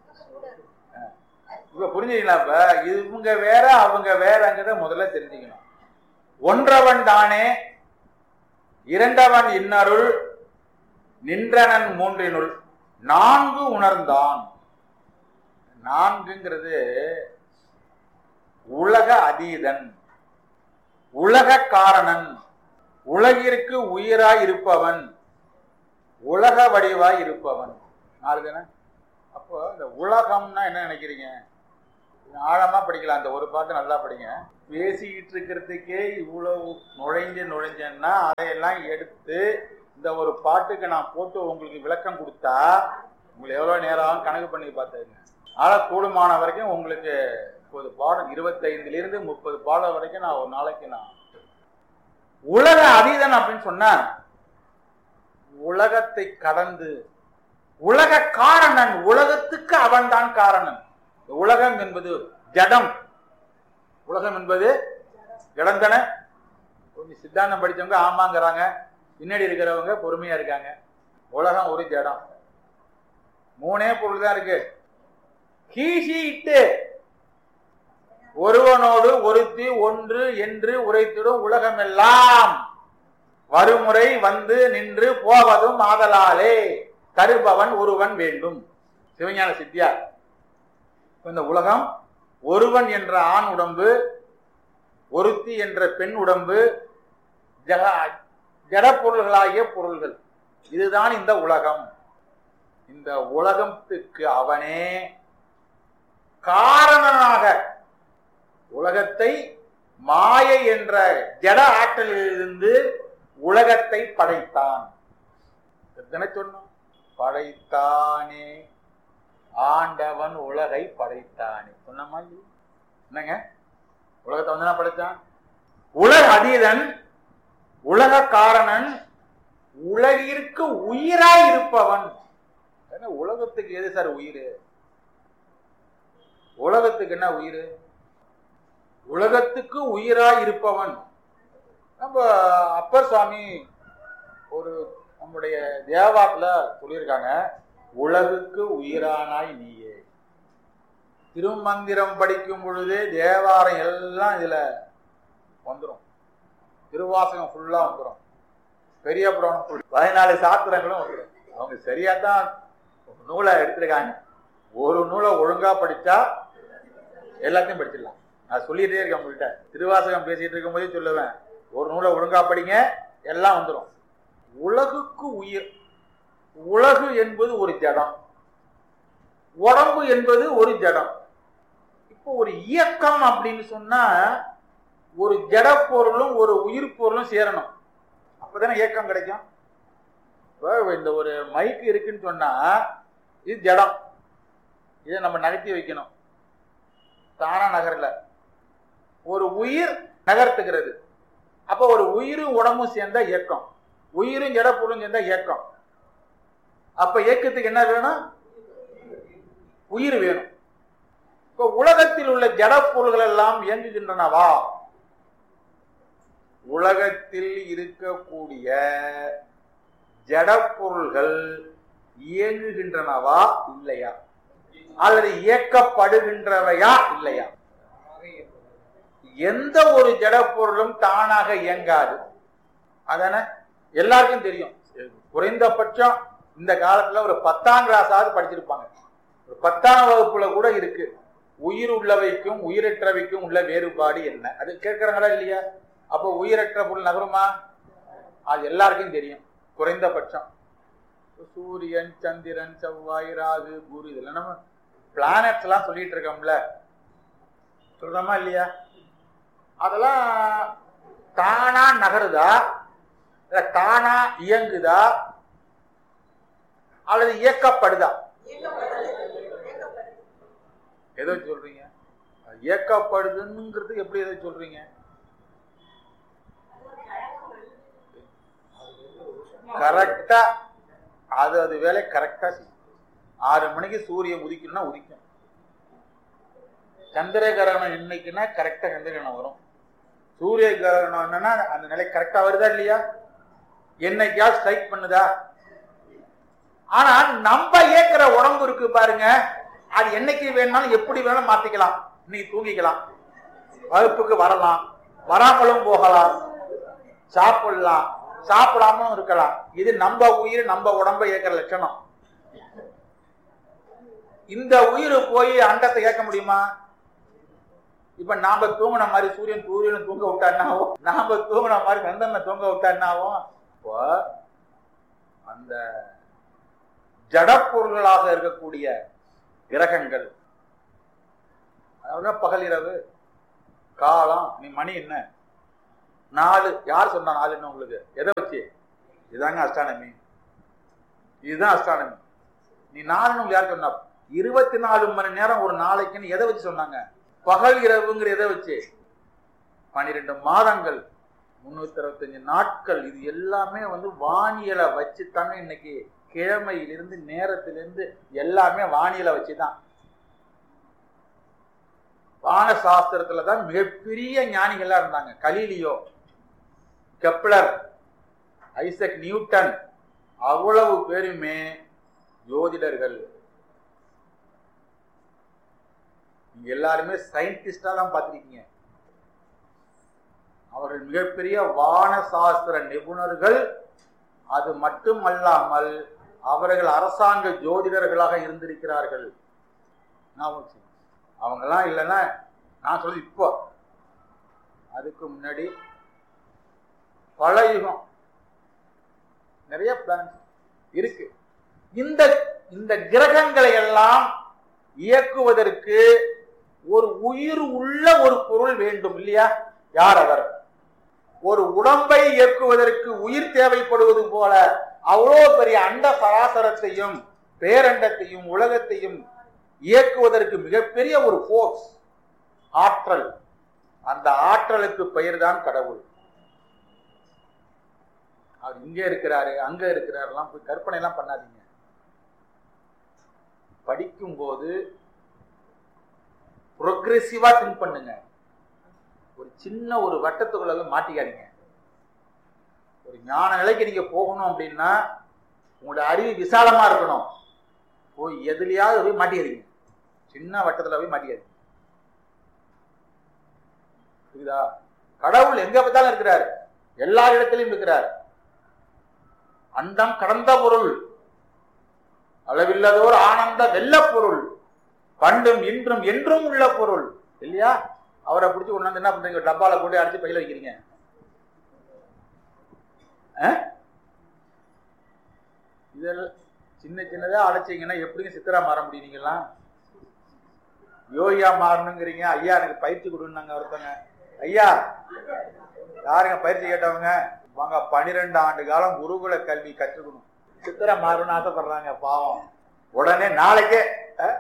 C: ஆ. இப்ப புரிஞ்சுக்கலாம் இப்ப இவங்க வேற அவங்க வேறங்கிறத முதல்ல தெரிஞ்சுக்கணும் ஒன்றவன் தானே இரண்டவன் இன்னருள் நின்றனன் மூன்றினுள் நான்கு உணர்ந்தான் நான்குங்கிறது உலக அதீதன் உலக காரணன் உலகிற்கு உயிராய் இருப்பவன் உலக வடிவாய் இருப்பவன் நாலு தானே அப்போ இந்த உலகம்னா என்ன நினைக்கிறீங்க ஆழமா படிக்கலாம் அந்த ஒரு பாட்டு நல்லா படிங்க பேசிக்கிட்டு இருக்கிறதுக்கே இவ்வளவு நுழைஞ்சு நுழைஞ்சேன்னா அதையெல்லாம் எடுத்து இந்த ஒரு பாட்டுக்கு நான் போட்டு உங்களுக்கு விளக்கம் கொடுத்தா உங்களுக்கு எவ்வளவு நேரம் ஆகும் கணக்கு பண்ணி பார்த்துங்க ஆனா கூடுமான வரைக்கும் உங்களுக்கு முப்பது பாடம் இருபத்தைந்துல இருந்து முப்பது பாடம் வரைக்கும் நான் ஒரு நாளைக்கு நான் உலக அதீதன் அப்படின்னு சொன்னா உலகத்தை கடந்து உலக காரணன் உலகத்துக்கு அவன்தான் காரணன் உலகம் என்பது ஜடம் உலகம் என்பது ஜடம் தானே கொஞ்சம் சித்தாந்தம் படிச்சவங்க ஆமாங்கிறாங்க பின்னாடி இருக்கிறவங்க பொறுமையா இருக்காங்க உலகம் ஒரு ஜடம் மூணே பொருள் தான் இருக்கு கீசி இட்டு ஒருவனோடு ஒருத்தி ஒன்று என்று உரைத்திடும் உலகமெல்லாம் வருமுறை வந்து நின்று போவதும் ஆதலாலே தருபவன் ஒருவன் வேண்டும் சிவஞான சித்தியார் இந்த உலகம் ஒருவன் என்ற ஆண் உடம்பு ஒருத்தி என்ற பெண் உடம்பு ஜக ஜடப்பொருள்களாகிய பொருள்கள் இதுதான் இந்த உலகம் இந்த உலகத்துக்கு அவனே காரணனாக உலகத்தை மாயை என்ற ஜட ஆற்றலிலிருந்து உலகத்தை படைத்தான் எத்தனை சொன்னோம் படைத்தானே ஆண்டவன் உலகை படைத்தானே சொன்ன மாதிரி என்னங்க உலகத்தை வந்து என்ன படைத்தான் உலக அதீதன் உலக காரணன் உலகிற்கு உயிராய் இருப்பவன் என்ன உலகத்துக்கு எது சார் உயிர் உலகத்துக்கு என்ன உயிர் உலகத்துக்கு உயிராய் இருப்பவன் நம்ம அப்பர் சுவாமி ஒரு நம்முடைய தேவாத்துல சொல்லியிருக்காங்க உலகுக்கு உயிரானாய் நீயே திருமந்திரம் படிக்கும் பொழுதே தேவாரம் எல்லாம் இதுல வந்துடும் திருவாசகம் ஃபுல்லா வந்துடும் பெரிய புராணம் full. பதினாலு சாத்திரங்களும் வந்துடும் அவங்க சரியா தான் நூலை எடுத்திருக்காங்க ஒரு நூலை ஒழுங்கா படிச்சா எல்லாத்தையும் படிச்சிடலாம் நான் சொல்லிட்டே இருக்கேன் உங்கள்கிட்ட திருவாசகம் பேசிட்டு இருக்கும் போதே சொல்லுவேன் ஒரு நூலை ஒழுங்கா படிங்க எல்லாம் வந்துடும் உலகுக்கு உயிர் உலகு என்பது ஒரு ஜடம் உடம்பு என்பது ஒரு ஜடம் இப்போ ஒரு இயக்கம் அப்படின்னு சொன்னா ஒரு ஜட பொருளும் ஒரு உயிர் பொருளும் சேரணும் அப்பதானே இயக்கம் கிடைக்கும் இப்போ இந்த ஒரு மைக் இருக்குன்னு சொன்னா இது ஜடம் இதை நம்ம நகர்த்தி வைக்கணும் தானா நகரல ஒரு உயிர் நகர்த்துகிறது அப்ப ஒரு உயிரும் உடம்பும் சேர்ந்தா இயக்கம் உயிரும் ஜட பொருளும் சேர்ந்தா இயக்கம் அப்ப இயக்கத்துக்கு என்ன வேணும் உயிர் வேணும் இப்ப உலகத்தில் உள்ள ஜட பொருள்கள் எல்லாம் இயங்குகின்றனவா உலகத்தில் இருக்கக்கூடிய ஜட பொருள்கள் இயங்குகின்றனவா இல்லையா அல்லது இயக்கப்படுகின்றவையா இல்லையா எந்த ஒரு ஜட பொருளும் தானாக இயங்காது அதானே எல்லாருக்கும் தெரியும் குறைந்தபட்சம் இந்த காலத்துல ஒரு பத்தாம் கிளாஸாவது படிச்சிருப்பாங்க ஒரு பத்தாம் வகுப்புல கூட இருக்கு உயிர் உள்ளவைக்கும் உயிரற்றவைக்கும் உள்ள வேறுபாடு என்ன அது கேட்கறாங்களா இல்லையா அப்போ உயிரற்ற பொருள் நகருமா அது எல்லாருக்கும் தெரியும் குறைந்தபட்சம் சூரியன் சந்திரன் செவ்வாய் ராகு குரு இதெல்லாம் நம்ம பிளானட்ஸ் எல்லாம் சொல்லிட்டு இருக்கோம்ல சொல்றோமா இல்லையா அதெல்லாம் தானா நகருதா இல்ல தானா இயங்குதா அல்லது இயக்கப்படுதா எதோ சொல்றீங்க இயக்கப்படுதுங்கிறது எப்படி எதை சொல்றீங்க கரெக்டா அது அது வேலை கரெக்டா செய்யும் ஆறு மணிக்கு சூரியன் உதிக்கணும்னா உதிக்கும் சந்திர கிரகணம் இன்னைக்குன்னா கரெக்டா சந்திர கிரகணம் வரும் சூரிய கிரகணம் என்னன்னா அந்த நிலை கரெக்டா வருதா இல்லையா என்னைக்கா ஸ்ட்ரைக் பண்ணுதா ஆனா நம்ம ஏக்கிற உடம்பு இருக்கு பாருங்க அது என்னைக்கு வேணாலும் எப்படி வேணாலும் மாத்திக்கலாம் இன்னைக்கு தூங்கிக்கலாம் வகுப்புக்கு வரலாம் வராமலும் போகலாம் சாப்பிடலாம் சாப்பிடாமலும் இருக்கலாம் இது நம்ம உயிர் நம்ம உடம்ப ஏக்கிற லட்சணம் இந்த உயிர் போய் அண்டத்தை ஏற்க முடியுமா இப்ப நாம தூங்கின மாதிரி சூரியன் சூரியன் தூங்க விட்டா என்ன ஆகும் நாம தூங்கின மாதிரி சந்திரனை தூங்க விட்டா என்ன ஆகும் இப்போ அந்த ஜடப்பொருள்களாக இருக்கக்கூடிய கிரகங்கள் அதான் பகல் இரவு காலம் நீ மணி என்ன நாலு யார் சொன்னா நாலு என்ன உங்களுக்கு எதை வச்சு இதாங்க அஸ்ட்ரானமி இதுதான் அஸ்ட்ரானமி நீ நாலுன்னு உங்களுக்கு யார் சொன்னா இருபத்தி நாலு மணி நேரம் ஒரு நாளைக்குன்னு எதை வச்சு சொன்னாங்க பகல் இரவுங்கிற எதை வச்சு பன்னிரெண்டு மாதங்கள் முன்னூத்தி அறுபத்தஞ்சு நாட்கள் இது எல்லாமே வந்து வானியலை வச்சுத்தாங்க இன்னைக்கு கிழமையிலிருந்து நேரத்திலிருந்து எல்லாமே வானியலை வச்சுதான் வான சாஸ்திரத்துல தான் மிகப்பெரிய ஞானிகளா இருந்தாங்க கலீலியோ கெப்லர் ஐசக் நியூட்டன் அவ்வளவு பேருமே ஜோதிடர்கள் நீங்க எல்லாருமே சயின்டிஸ்டா தான் பார்த்திருக்கீங்க அவர்கள் மிகப்பெரிய வான சாஸ்திர நிபுணர்கள் அது மட்டுமல்லாமல் அவர்கள் அரசாங்க ஜோதிடர்களாக இருந்திருக்கிறார்கள் ஞாபகம் வச்சுக்கோங்க. அவங்கெல்லாம் இல்லைன்னா நான் சொல்லி இப்போ அதுக்கு முன்னாடி பல யுகம் நிறைய பிளானட் இருக்கு இந்த இந்த கிரகங்களை எல்லாம் இயக்குவதற்கு ஒரு உயிர் உள்ள ஒரு பொருள் வேண்டும் இல்லையா யார் அவர் ஒரு உடம்பை இயக்குவதற்கு உயிர் தேவைப்படுவது போல அவ்வளோ பெரிய அண்ட சராசரத்தையும் பேரண்டத்தையும் உலகத்தையும் இயக்குவதற்கு மிகப்பெரிய ஒரு ஃபோர்ஸ் ஆற்றல் அந்த ஆற்றலுக்கு பெயர் தான் கடவுள் அவர் இங்க இருக்கிறாரு அங்க இருக்கிறாருலாம் போய் கற்பனை எல்லாம் பண்ணாதீங்க படிக்கும் போது ப்ரொக்ரெசிவா திங்க் பண்ணுங்க ஒரு சின்ன ஒரு வட்டத்துக்குள்ள போய் மாட்டிக்காதீங்க ஒரு ஞான நிலைக்கு நீங்க போகணும் அப்படின்னா உங்களுடைய அறிவு விசாலமா இருக்கணும் போய் எதுலயாவது போய் மாட்டிக்காதீங்க சின்ன வட்டத்துல போய் மாட்டிக்காதீங்க புரியுதா கடவுள் எங்க பார்த்தாலும் இருக்கிறார் எல்லா இடத்திலும் இருக்கிறார் அண்டம் கடந்த பொருள் அளவில்லதோர் ஆனந்த வெள்ள பொருள் பண்டும் இன்றும் என்றும் உள்ள பொருள் இல்லையா அவரை பிடிச்சி கொண்டாந்து என்ன பண்றீங்க டப்பால போட்டு அடிச்சு பையில வைக்கிறீங்க ஆ? இதெல்லாம் சின்ன சின்னதா அடைச்சிங்கன்னா எப்படிங்க சித்தரா மாற முடியும் நீங்கெல்லாம் யோகியா மாறணுங்கிறீங்க ஐயா எனக்கு பயிற்சி கொடுன்னாங்க ஒருத்தங்க ஐயா யாருங்க பயிற்சி கேட்டவங்க வாங்க பனிரெண்டு ஆண்டு காலம் குருகுல கல்வி கற்றுக்கணும் சித்திரை மாறணும்னு ஆசைப்படுறாங்க பாவம் உடனே நாளைக்கே அஹ்,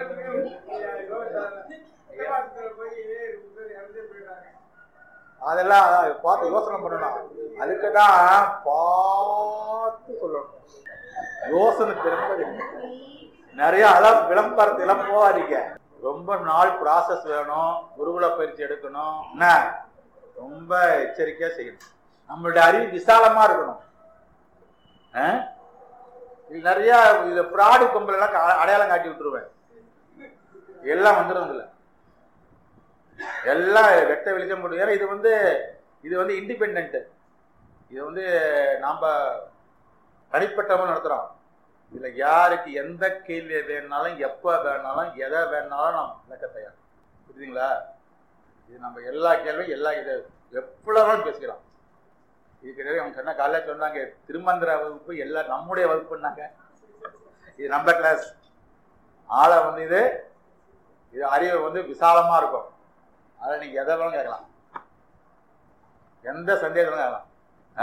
C: அதெல்லாம் அதான் பார்த்து யோசனை பண்ணணும் அதுக்கு தான் பார்த்து சொல்லணும் யோசனை திரும்ப நிறைய அதான் விளம்பரத்தெல்லாம் போகாதீங்க ரொம்ப நாள் ப்ராசஸ் வேணும் குருகுல பயிற்சி எடுக்கணும் என்ன ரொம்ப எச்சரிக்கையா செய்யணும் நம்மளுடைய அறிவு விசாலமா இருக்கணும் ஆ? இது நிறைய இது ஃப்ராடு கும்பல் எல்லாம் கா- அடையாளம் காட்டி விட்டுருவேன் எல்லாம் வந்துடும் இதுல எல்லாம் வெட்ட வெளிச்சம் போட்டு ஏன்னா இது வந்து இது வந்து இண்டிபெண்ட் இது வந்து நாம தனிப்பட்டவங்க நடத்துறோம் இதுல யாருக்கு எந்த கேள்வி வேணுனாலும் எப்ப வேணாலும் எதை வேணாலும் நாம் விளக்க தயார் புரியுதுங்களா இது நம்ம எல்லா கேள்வியும் எல்லா இது எவ்வளவு பேசிக்கலாம் இதுக்கு அவங்க சொன்ன காலைல சொன்னாங்க திருமந்திர வகுப்பு எல்லாம் நம்முடைய வகுப்புன்னாங்க இது நம்ம கிளாஸ் ஆளை வந்து இது இது அறிவு வந்து விசாலமா இருக்கும் அதை நீங்க எதை வேணும் கேட்கலாம் எந்த சந்தேகம் கேட்கலாம் ஆ?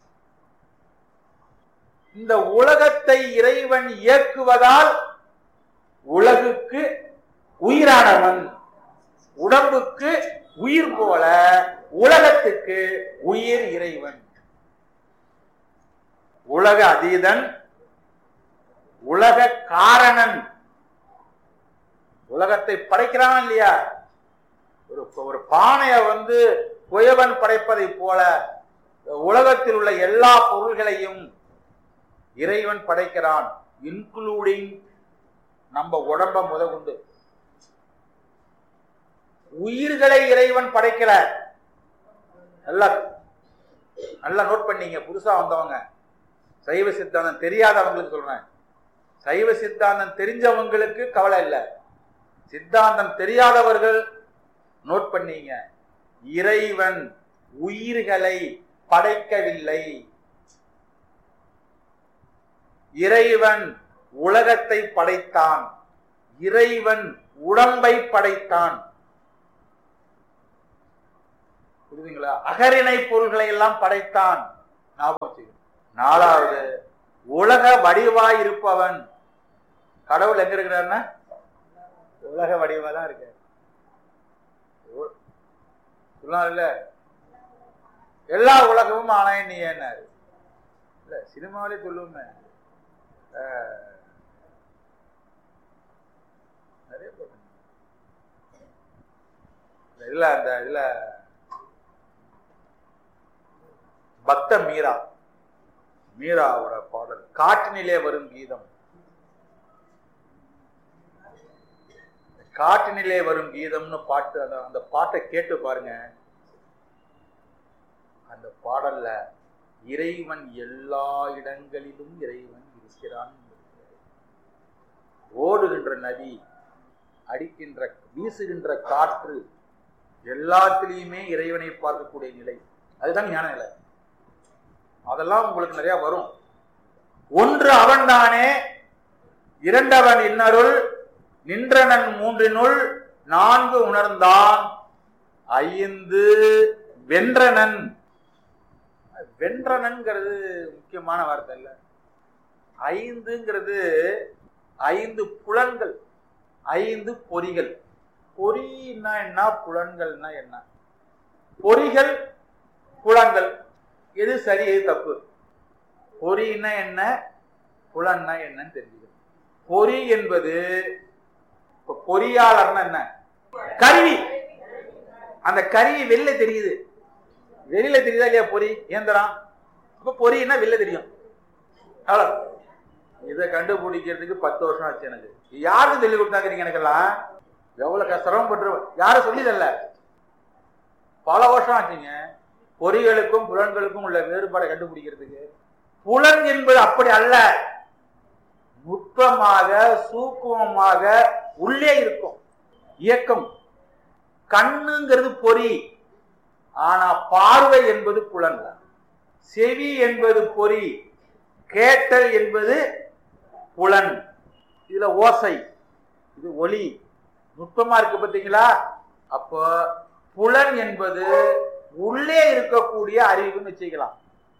C: இந்த உலகத்தை இறைவன் இயக்குவதால் உலகுக்கு உயிரானவன் உடம்புக்கு உயிர் போல உலகத்துக்கு உயிர் இறைவன் உலக அதீதன் உலக காரணன் உலகத்தை படைக்கிறான் இல்லையா ஒரு ஒரு பானைய வந்து குயவன் படைப்பதை போல உலகத்தில் உள்ள எல்லா பொருள்களையும் இறைவன் படைக்கிறான் இன்க்ளூடிங் நம்ம உடம்ப முதற்கொண்டு உயிர்களை இறைவன் படைக்கல நல்லா நல்லா நோட் பண்ணீங்க புதுசா வந்தவங்க சைவ சித்தாந்தம் தெரியாதவங்களுக்கு சொல்றேன் சைவ சித்தாந்தம் தெரிஞ்சவங்களுக்கு கவலை இல்லை சித்தாந்தம் தெரியாதவர்கள் நோட் பண்ணீங்க இறைவன் உயிர்களை படைக்கவில்லை இறைவன் உலகத்தை படைத்தான் இறைவன் உடம்பை படைத்தான் புரியுதுங்களா அகரிணை பொருள்களை எல்லாம் படைத்தான் ஞாபகம் வச்சுக்கணும். நாலாவது உலக வடிவாய் இருப்பவன் கடவுள் எங்க இருக்கிறாருன்னா உலக வடிவா தான் இருக்காரு உ- சொல்லலாம்ல எல்லா உலகமும் ஆனாய் நீ என்னாரு இல்ல சினிமாவிலே சொல்லுவோமே அஹ், நிறைய போட்டு இல்ல அந்த இதுல பக்த மீரா மீராவோட பாடல் காட்டினிலே வரும் கீதம் காட்டினிலே வரும் கீதம்னு பாட்டு அந்த அந்த பாட்டை கேட்டு பாருங்க அந்த பாடல்ல இறைவன் எல்லா இடங்களிலும் இறைவன் இருக்கிறான் ஓடுகின்ற நதி அடிக்கின்ற வீசுகின்ற காற்று எல்லாத்திலையுமே இறைவனை பார்க்கக்கூடிய நிலை அதுதான் ஞான நிலை அதெல்லாம் உங்களுக்கு நிறைய வரும் ஒன்று அவன்தானே இரண்டவன் இன்னருள் நின்றனன் மூன்றினுள் நான்கு உணர்ந்தான் ஐந்து வென்றனன் வென்றனன்ங்கிறது முக்கியமான வார்த்தை இல்ல ஐந்துங்கிறது ஐந்து புலன்கள் ஐந்து பொறிகள் பொறின்னா என்ன புலன்கள்னா என்ன பொறிகள் புலன்கள் எது சரி எது தப்பு பொறின்னா என்ன புலன்னா என்னன்னு தெரிஞ்சுக்கணும் பொறி என்பது இப்ப பொறியாளர்னா என்ன கருவி அந்த கருவி வெளில தெரியுது வெளியில தெரியுதா இல்லையா பொறி இயந்திரம் அப்ப பொறின்னா வெளில தெரியும் அவ்வளவு இதை கண்டுபிடிக்கிறதுக்கு பத்து வருஷம் ஆச்சு எனக்கு யாருக்கு சொல்லி கொடுத்தாங்க எனக்கெல்லாம் எவ்வளவு க- சிரமப்பட்டு யாரும் சொல்லிதல்ல பல வருஷம் ஆச்சுங்க பொறிகளுக்கும் புலன்களுக்கும் உள்ள வேறுபாடை கண்டுபிடிக்கிறதுக்கு புலன் என்பது அப்படி அல்ல நுட்பமாக சூக்குமமாக உள்ளே இருக்கும் இயக்கம் கண்ணுங்கிறது பொறி ஆனா பார்வை என்பது புலன் செவி என்பது பொறி கேட்டல் என்பது புலன் இதுல ஓசை இது ஒலி நுட்பமா இருக்கு பாத்தீங்களா அப்போ புலன் என்பது உள்ளே இருக்கக்கூடிய அறிவுன்னு வச்சுக்கலாம்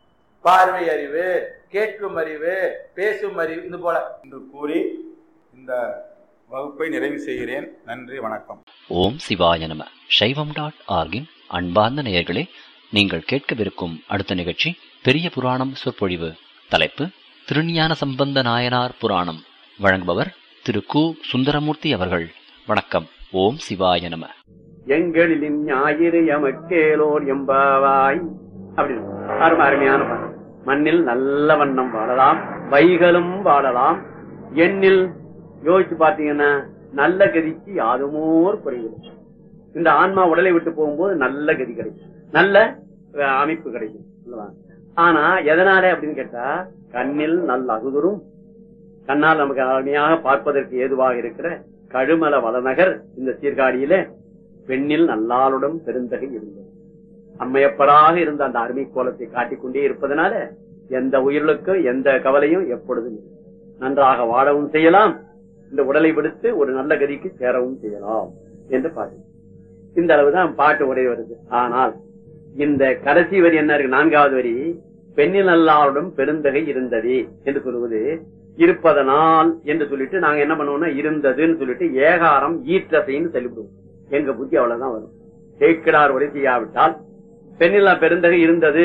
C: பார்வை அறிவு கேட்கும் அறிவு பேசும் அறிவு இது போல என்று கூறி இந்த வகுப்பை நிறைவு செய்கிறேன் நன்றி வணக்கம்
B: ஓம் சிவாய நம சைவம் டாட் ஆர்கின் அன்பார்ந்த நேயர்களே நீங்கள் கேட்கவிருக்கும் அடுத்த நிகழ்ச்சி பெரிய புராணம் சொற்பொழிவு தலைப்பு திருஞான சம்பந்த நாயனார் புராணம் வழங்குபவர் திரு கு சுந்தரமூர்த்தி அவர்கள் வணக்கம் ஓம் சிவாய நம
D: எங்களின் ஞாயிறு எமக்கேலோர் எம்பாவாய் அப்படின்னு அருமை அருமையான பாடல் மண்ணில் நல்ல வண்ணம் வாழலாம் வைகளும் வாழலாம் எண்ணில் யோசிச்சு பாத்தீங்கன்னா நல்ல கதிக்கு யாதுமோர் குறைகிறது இந்த ஆன்மா உடலை விட்டு போகும்போது நல்ல கதி கிடைக்கும் நல்ல அஹ், அமைப்பு கிடைக்கும் அல்லவா? ஆனா எதனால அப்படின்னு கேட்டா கண்ணில் நல்ல அகுதுரும் கண்ணால் நமக்கு அருமையாக பார்ப்பதற்கு ஏதுவாக இருக்கிற கழுமல வளநகர் இந்த சீர்காழியிலே பெண்ணில் நல்லாளுடன் பெருந்தகை இருந்தது அம்மையப்பராக இருந்த அந்த அருமை கோலத்தை காட்டிக்கொண்டே இருப்பதனால எந்த உயிர்களுக்கும் எந்த கவலையும் எப்பொழுதும் இல்லை. நன்றாக வாழவும் செய்யலாம் இந்த உடலை விடுத்து ஒரு நல்ல கதிக்கு சேரவும் செய்யலாம் என்று பாட்டு இந்த அளவுதான் பாட்டு உரை வருது ஆனால் இந்த கடைசி வரி என்ன இருக்கு நான்காவது வரி பெண்ணில் நல்லாருடன் பெருந்தகை இருந்தது என்று சொல்லுவது இருப்பதனால் என்று சொல்லிட்டு நாங்க என்ன பண்ணுவோம்னா இருந்ததுன்னு சொல்லிட்டு ஏகாரம் ஈற்றத்தைன்னு சொல்லிவிடுவோம் எங்க புத்தி அவ்வளவுதான் வரும் சேக்கிடார் உரை செய்யாவிட்டால் பெண்ணில்லா பெருந்தகை இருந்தது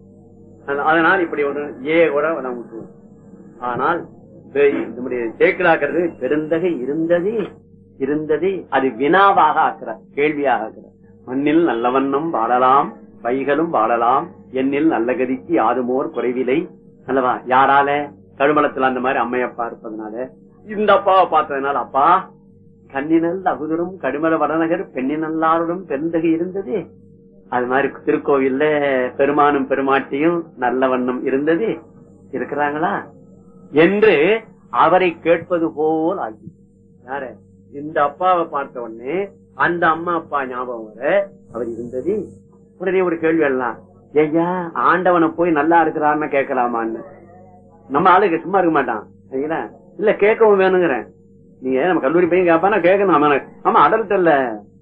D: அதனால- அதனால் இப்படி ஒரு ஏ கூட நாம் விட்டுருவோம் ஆனால் பெ- நம்முடைய சேக்கிடாக்கிறது பெருந்தகை இருந்தது இருந்தது அது வினாவாக ஆக்குறார் கேள்வியாக ஆக்குறார் மண்ணில் நல்லவண்ணம் வாழலாம் வைகளும் வாழலாம் எண்ணில் நல்ல கதிக்கு யாதுமோர் குறைவில்லை அல்லவா யாரால கழுமலத்துல அந்த மாதிரி அம்மையப்பா இருப்பதனால இந்த அப்பாவை பார்த்ததுனால அப்பா கண்ணினல் அகுதரும் கடுமல வடநகர் பெண்ணினல்லாருடன் பெருந்தகை இருந்தது அது மாதிரி திருக்கோவில்ல பெருமானும் பெருமாட்டியும் நல்ல வண்ணம் இருந்தது இருக்கிறாங்களா என்று அவரை கேட்பது போல் ஆகி யார இந்த அப்பாவை பார்த்த உடனே அந்த அம்மா அப்பா ஞாபகம் வர அவர் இருந்தது உடனே ஒரு கேள்வி எல்லாம் ஐயா ஆண்டவனை போய் நல்லா இருக்கிறான்னு கேட்கலாமான்னு நம்ம ஆளுக்கு சும்மா இருக்க மாட்டான் சரிங்களா இல்ல கேட்கவும் வேணுங்கிறேன் நீங்க நம்ம கல்லூரி பையன் கேட்பானா கேட்கணும் அவன ஆமா அடல்ட் இல்ல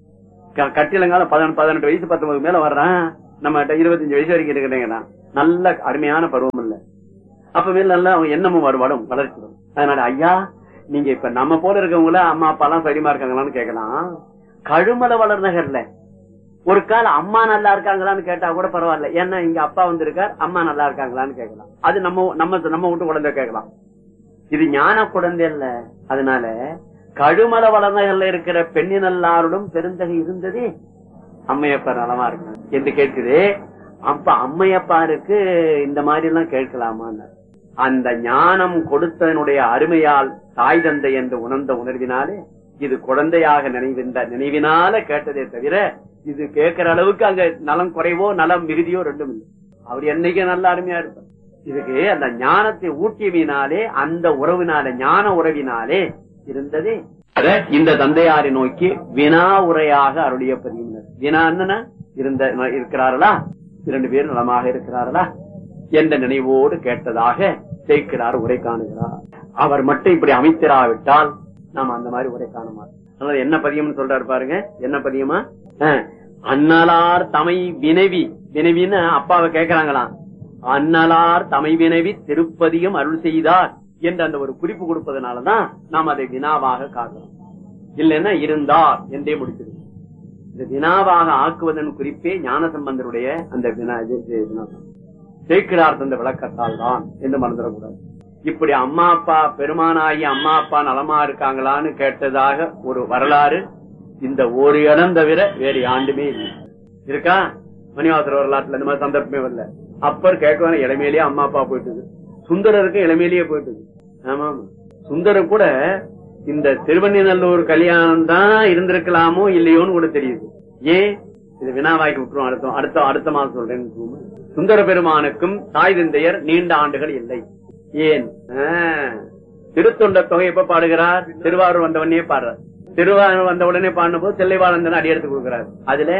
D: க- கட்டிலங்கால பதினெட்டு பதினெட்டு வயசு பத்தொன்பது மேல வர்றான் நம்ம இருபத்தஞ்சு வயசு வரைக்கும் இருக்கிறீங்கன்னா நல்ல அருமையான பருவம் இல்ல அப்பவே நல்லா அவன் எண்ணமும் வருவாடும் வளர்ச்சி வரும் அதனால ஐயா நீங்க இப்ப நம்ம போல இருக்கவங்கள அம்மா அப்பா எல்லாம் சரிமா இருக்காங்களான்னு கேட்கலாம் கழுமல வளர்நகர்ல ஒரு கால அம்மா நல்லா இருக்காங்களான்னு கேட்டா கூட பரவாயில்ல ஏன்னா இங்க அப்பா வந்திருக்கார் அம்மா நல்லா இருக்காங்களான்னு கேட்கலாம் அது நம்ம நம்ம நம்ம வீட்டு குழந்தை கேட்கலாம் இது ஞான குழந்தை இல்ல அதனால கழுமல வளர்நகர்ல இருக்கிற பெண்ணின் எல்லாரோடும் பெருந்தகை இருந்ததே அம்மையப்பா நலமா இருக்கு என்று கேட்குது அப்ப அம்மையப்பாருக்கு இந்த மாதிரி எல்லாம் கேட்கலாமான்னு அந்த ஞானம் கொடுத்ததனுடைய அருமையால் தாய் தந்தை என்று உணர்ந்த உணர்வினாலே இது குழந்தையாக நினைவின்ற நினைவினால கேட்டதே தவிர இது கேட்கிற அளவுக்கு அங்க நலம் குறைவோ நலம் மிகுதியோ ரெண்டும் இல்லை அவர் என்னைக்கு நல்ல அருமையா இருப்பார் இதுக்கு அந்த ஞானத்தை ஊட்டியவினாலே அந்த உறவினாலே ஞான உறவினாலே இருந்ததே அத இந்த தந்தையாரை நோக்கி வினா உரையாக அருளிய பதிவினர் வினா என்னன்னா இருந்த இருக்கிறார்களா இரண்டு பேரும் நலமாக இருக்கிறார்களா என்ற நினைவோடு கேட்டதாக சேர்க்கிறார் உரை காணுகிறார் அவர் மட்டும் இப்படி அமைத்திராவிட்டால் நாம் அந்த மாதிரி உரை காண மாட்டோம் அதனால என்ன பதியம்னு சொல்றாரு பாருங்க என்ன பதியமா அஹ், அன்னலார் தமை வினவி வினவின்னு அப்பாவை கேக்குறாங்களாம் அன்னலார் தமை வினவி திருப்பதியும் அருள் செய்தார் என்று அந்த ஒரு குறிப்பு கொடுப்பதனாலதான் நாம் அதை வினாவாக காக்கிறோம் இல்லைன்னா இருந்தார் என்றே முடிச்சிருக்கோம் இந்த வினாவாக ஆக்குவதன் குறிப்பே ஞான சம்பந்தருடைய அந்த வினா இது- இது வினாதான். சேக்கிடார் தந்த விளக்கத்தால் தான் என்று மறந்துடக்கூடாது இப்படி அம்மா அப்பா பெருமானாகி அம்மா அப்பா நலமா இருக்காங்களான்னு கேட்டதாக ஒரு வரலாறு இந்த ஒரு இடம் தவிர வேறு ஆண்டுமே இல்லை இருக்கா மணிவாசர் வரலாற்றுல இந்த மாதிரி சந்தர்ப்பமே வரல அப்பர் கேட்கவான இளமையிலேயே அம்மா அப்பா போயிட்டுது சுந்தரருக்கு இளமையிலேயே போயிட்டுது ஆமா ஆமா. சுந்தரம் கூட இந்த திருவண்ணிநல்லூர் கல்யாணம் தான் இருந்திருக்கலாமோ இல்லையோன்னு கூட தெரியுது ஏன் இது வினாவாய்க்கு விட்டுரும் அடுத்த அடுத்த அடுத்த மாதம் சொல்றேன் சுந்தர பெருமானுக்கும் தாய் தந்தையர் நீண்ட ஆண்டுகள் இல்லை ஏன் ஆ, திருத்தொண்ட தொகை எப்ப பாடுகிறார் திருவாரூர் வந்தவனே பாடுறார் திருவாரூர் வந்த உடனே பாடும்போது தில்லைவாழந்தன் அடி எடுத்து கொடுக்கிறார் அதுல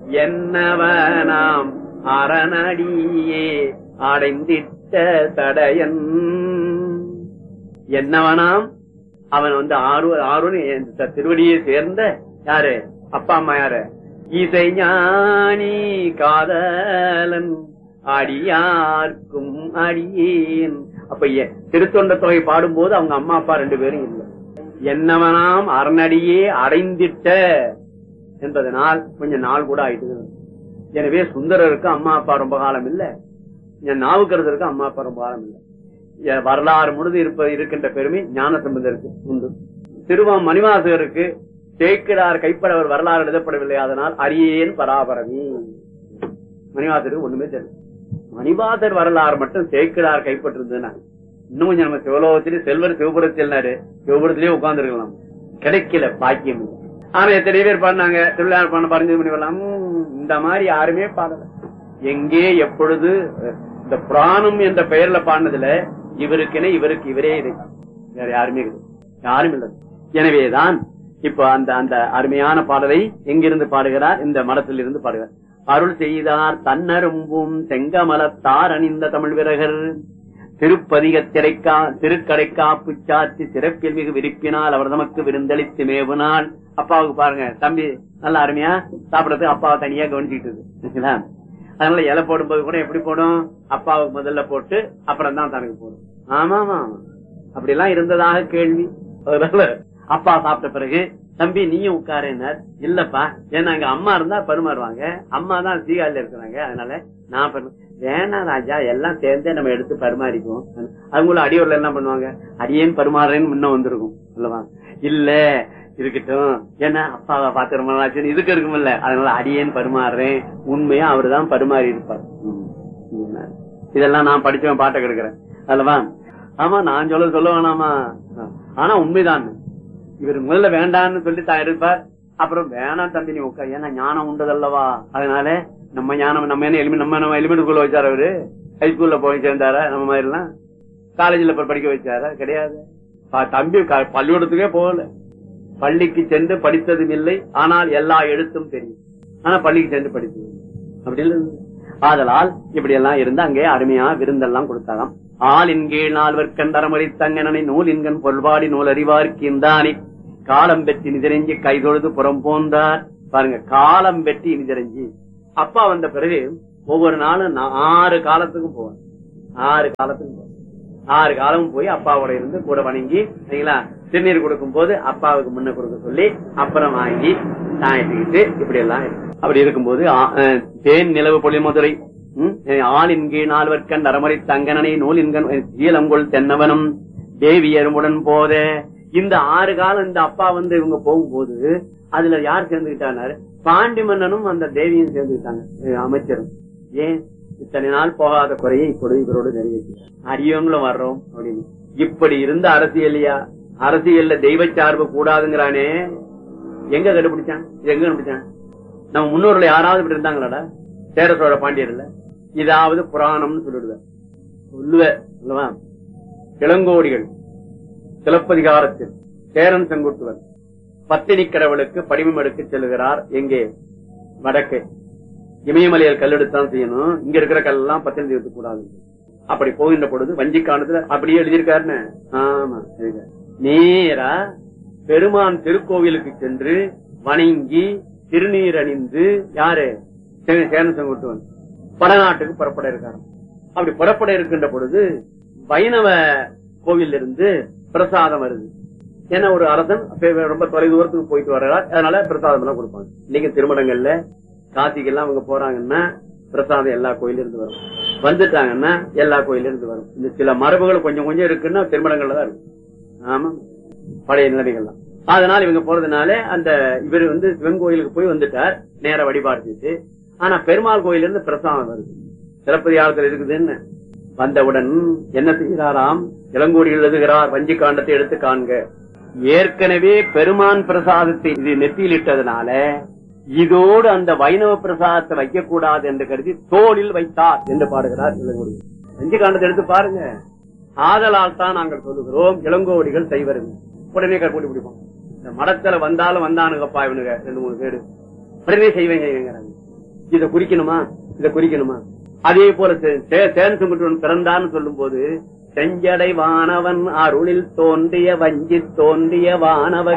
D: என்னவனாம் அரணடியே அடைந்திட்ட தடையன் என்னவனாம் அவன் வந்து ஆறு ஆறுன்னு இந்த திருவடியை சேர்ந்த யாரு அப்பா அம்மா யாரு இசை ஞானி காதலன் அடியார்க்கும் அடியேன் அப்ப எ- திருத்தொண்ட தொகை பாடும்போது அவங்க அம்மா அப்பா ரெண்டு பேரும் இல்லை என்னவனாம் அரணடியே அடைந்திட்ட என்பதனால் கொஞ்சம் நாள் கூட ஆயிட்டு எனவே சுந்தரருக்கு அம்மா அப்பா ரொம்ப காலம் இல்ல என் நாவுக்கரசருக்கு அம்மா அப்பா ரொம்ப காலம் இல்ல எ- வரலாறு முழுது இருப்ப இருக்கின்ற பெருமை ஞான சம்பந்தருக்கு உண்டு திருவம் மணிவாசகருக்கு சேக்கிடார் கைப்படவர் வரலாறு எழுதப்படவில்லை அதனால் அரியேன் பராபரமி மணிவாசருக்கு ஒண்ணுமே தெரியல மணிவாசர் வரலாறு மட்டும் சேக்கிடார் கைப்பற்றிருந்ததுன்னா இன்னும் கொஞ்சம் நம்ம சிவலோகத்திலே செல்வர் சிவபுரத்தில்னாரு சிவபுரத்திலேயே உட்கார்ந்து இருக்கலாம் கிடைக்கல பாக்கியம் இல்லை. ஆனா எத்தனை பேர் பாடினாங்க திருவிழா பண்ண பறிஞ்சு பண்ணி வரலாம் உம், இந்த மாதிரி யாருமே பாடல எங்கே எப்பொழுது அஹ், இந்த புராணம் என்ற பெயர்ல பாடினதுல இவருக்கென இவருக்கு இவரே இது வேற யாருமே கிடையாது யாரும் இல்லை எனவேதான் இப்ப அந்த அந்த அருமையான பாடலை எங்கிருந்து பாடுகிறார் இந்த மடத்தில் இருந்து பாடுகிறார் அருள் செய்தார் தன்னரும்பும் செங்கமலத்தார் அணிந்த தமிழ் வீரர்கள் திருப்பதிக திரைக்கா திருக்கடைக்காப்பு சாத்தி சிறப்பில் மிகு விருப்பினால் அவர் நமக்கு விருந்தளித்து மேவுனால் அப்பாவுக்கு பாருங்க தம்பி நல்லா அருமையா சாப்பிடறதுக்கு அப்பாவை தனியா கவனிச்சுட்டு இருக்கு. சரிங்களா? அதனால இலை போடும்போது கூட எப்படி போடும் அப்பாவுக்கு முதல்ல போட்டு அப்புறம் தான் தனக்கு போடும் ஆமா ஆமா ஆமா அப்படி எல்லாம் இருந்ததாக கேள்வி அதனால அப்பா சாப்பிட்ட பிறகு தம்பி நீயும் உட்காருன்னார் இல்லப்பா ஏன்னா அங்க அம்மா இருந்தா பருமாறுவாங்க அம்மா தான் சீகாழில இருக்கிறாங்க அதனால நான் பரு- வேணாம் ராஜா எல்லாம் சேர்ந்தே நம்ம எடுத்து பரிமாறிக்குவோம் அவங்களும் அடியோர்ல என்ன பண்ணுவாங்க அடியேன் பரிமாறுறேன்னு முன்ன வந்திருக்கும் அல்லவா இல்ல இருக்கட்டும் ஏன்னா அப்பாவை பாத்து ரொம்ப நாளாச்சுன்னு இதுக்கு இருக்குமில்ல அதனால அடியேன் பரிமாறுறேன் உண்மையா அவர்தான் பரிமாறி இருப்பார் ம். இதெல்லாம் நான் படிச்சவன் பாட்டை கெடுக்கிறேன் அல்லவா ஆமா நான் சொல்ல சொல்ல வேணாமா ஆனா உண்மைதான் இவர் முதல்ல வேண்டான்னு சொல்லி தான் இருப்பார் அப்புறம் வேணாம் தம்பி நீ உட்கா ஏன்னா ஞானம் உண்டதல்லவா அதனால நம்ம ஞானம் நம்ம என்ன எலிமெண்ட் நம்ம நம்ம எலிமெண்ட் ஸ்கூல்ல வச்சாரு அவரு ஹைஸ்கூல்ல போய் சேர்ந்தாரா நம்ம மாதிரி எல்லாம் காலேஜ்ல போய் படிக்க வச்சாரா கிடையாது பா- தம்பி க- பள்ளிக்கூடத்துக்கே போகல பள்ளிக்கு சென்று படித்ததும் இல்லை ஆனால் எல்லா எழுத்தும் தெரியும் ஆனா பள்ளிக்கு சென்று படித்தது இல்லை. அப்படி இல்லை ஆதலால் இப்படி எல்லாம் இருந்து அங்கே அருமையா விருந்தெல்லாம் கொடுத்தாராம் ஆளின் கீழ் நால்வர் கண்டரமறை தங்கனனை நூல் இன்கண் பொல்வாடி நூல் அறிவார்க்கு இந்தானி காலம் பெற்றி நிதிரஞ்சி கைதொழுது புறம் போந்தார் பாருங்க காலம் பெற்றி நிதிரஞ்சி அப்பா வந்த பிறகு ஒவ்வொரு நாளும் நான் ஆறு காலத்துக்கும் போவேன் ஆறு காலத்துக்கும் போவேன் ஆறு காலமும் போய் அப்பாவோட இருந்து கூட வணங்கி சரிங்களா திருநீர் கொடுக்கும் போது அப்பாவுக்கு முன்ன கொடுக்க சொல்லி அப்புறம் வாங்கி சாயத்துக்கிட்டு இப்படி எல்லாம் இருக்கு. அப்படி இருக்கும்போது ஆ- அஹ், தேன் நிலவு பொழிமுதுரை ம், ஆளின் கீழ் நால்வர்க்கண் நரமறை தங்கனனை நூலின்கண் ஈலங்கொள் தென்னவனும் தேவி எறும்புடன் போத இந்த ஆறு காலம் இந்த அப்பா வந்து இவங்க போகும்போது அதுல யார் சேர்ந்துக்கிட்டானாரு பாண்டி மன்னனும் அந்த தேவியும் சேர்ந்துக்கிட்டாங்க அஹ், அமைச்சரும் ஏன் இத்தனை நாள் போகாத குறையை இப்பொழுது இவரோடு நிறைவேற்றி அரியவங்களும் வர்றோம் அப்படின்னு இப்படி இருந்த அரசியலையா அரசியல்ல தெய்வ சார்பு கூடாதுங்கிறானே எங்க கண்டுபிடிச்சான் இது எங்க கண்டுபிடிச்சான் நம்ம முன்னோர்கள் யாராவது இப்படி இருந்தாங்களாடா சேர சோழ பாண்டியர்ல இதாவது புராணம்னு சொல்லிடுவேன் சொல்லுவேன் அல்லவா இளங்கோடிகள் சிலப்பதிகாரத்தில் சேரன் செங்குட்டுவன் பத்தினி கடவுளுக்கு படிமம் எடுக்க செல்கிறார் எங்கே வடக்கே இமயமலையில் கல்லெடுத்தான் செய்யணும் இங்க இருக்கிற கல்லெல்லாம் பத்தினி தீர்த்து கூடாது அப்படி போகின்ற பொழுது வஞ்சிக்கானத்துல அப்படியே எழுதியிருக்காருன்னு ஆமா எழுதியிருக்காரு. நேரா பெருமான் திருக்கோவிலுக்கு சென்று வணங்கி திருநீர் அணிந்து யாரு சே- சேரன் செங்குட்டுவன் வடநாட்டுக்கு புறப்பட இருக்காரு அப்படி புறப்பட இருக்கின்ற பொழுது வைணவ கோவில் இருந்து பிரசாதம் வருது ஏன்னா ஒரு அரசன் அப்ப ரொம்ப தொலை தூரத்துக்கு போயிட்டு வர்றார் அதனால பிரசாதம் எல்லாம் கொடுப்பாங்க இன்னைக்கு திருமணங்கள்ல காசிக்கு எல்லாம் அவங்க போறாங்கன்னா பிரசாதம் எல்லா கோயில இருந்து வரும் வந்துட்டாங்கன்னா எல்லா கோயில இருந்து வரும் இந்த சில மரபுகள் கொஞ்சம் கொஞ்சம் இருக்குன்னா திருமணங்கள்ல தான் இருக்கு ஆமா பழைய நிலைமைகள்லாம் அதனால இவங்க போறதுனால அந்த இவர் வந்து சிவன் கோயிலுக்கு போய் வந்துட்டார் நேர வழிபாடு ஆனா பெருமாள் கோயில இருந்து பிரசாதம் வருது சிலப்பதிகாரத்தில் இருக்குதுன்னு வந்தவுடன் என்ன செய்கிறாராம் இளங்கோடிகள் எழுதுகிறார் வஞ்சி காண்டத்தை எடுத்து காண்க ஏற்கனவே பெருமான் பிரசாதத்தை இது நெத்தியில் இட்டதுனால இதோடு அந்த வைணவ பிரசாதத்தை வைக்க கூடாது என்று கருதி தோளில் வைத்தார் என்று பாடுகிறார் இளங்கோடி வஞ்சி காண்டத்தை எடுத்து பாருங்க ஆதலால் தான் நாங்கள் சொல்லுகிறோம் இளங்கோடிகள் செய்வருங்க உடனே கற்பூட்டி பிடிப்போம் இந்த மடத்துல வந்தாலும் வந்தானுங்கப்பா இவனுங்க ரெண்டு மூணு பேரு உடனே செய்வேங்க செய்வேங்கிறாங்க இதை குறிக்கணுமா இதை குறிக்கணுமா அதே போல சே- சே- சேன் சுங்குட்டுவன் பிறந்தான்னு சொல்லும் போது செஞ்சடை வானவன் அருளில் தோன்றிய வஞ்சி தோன்றிய வானவ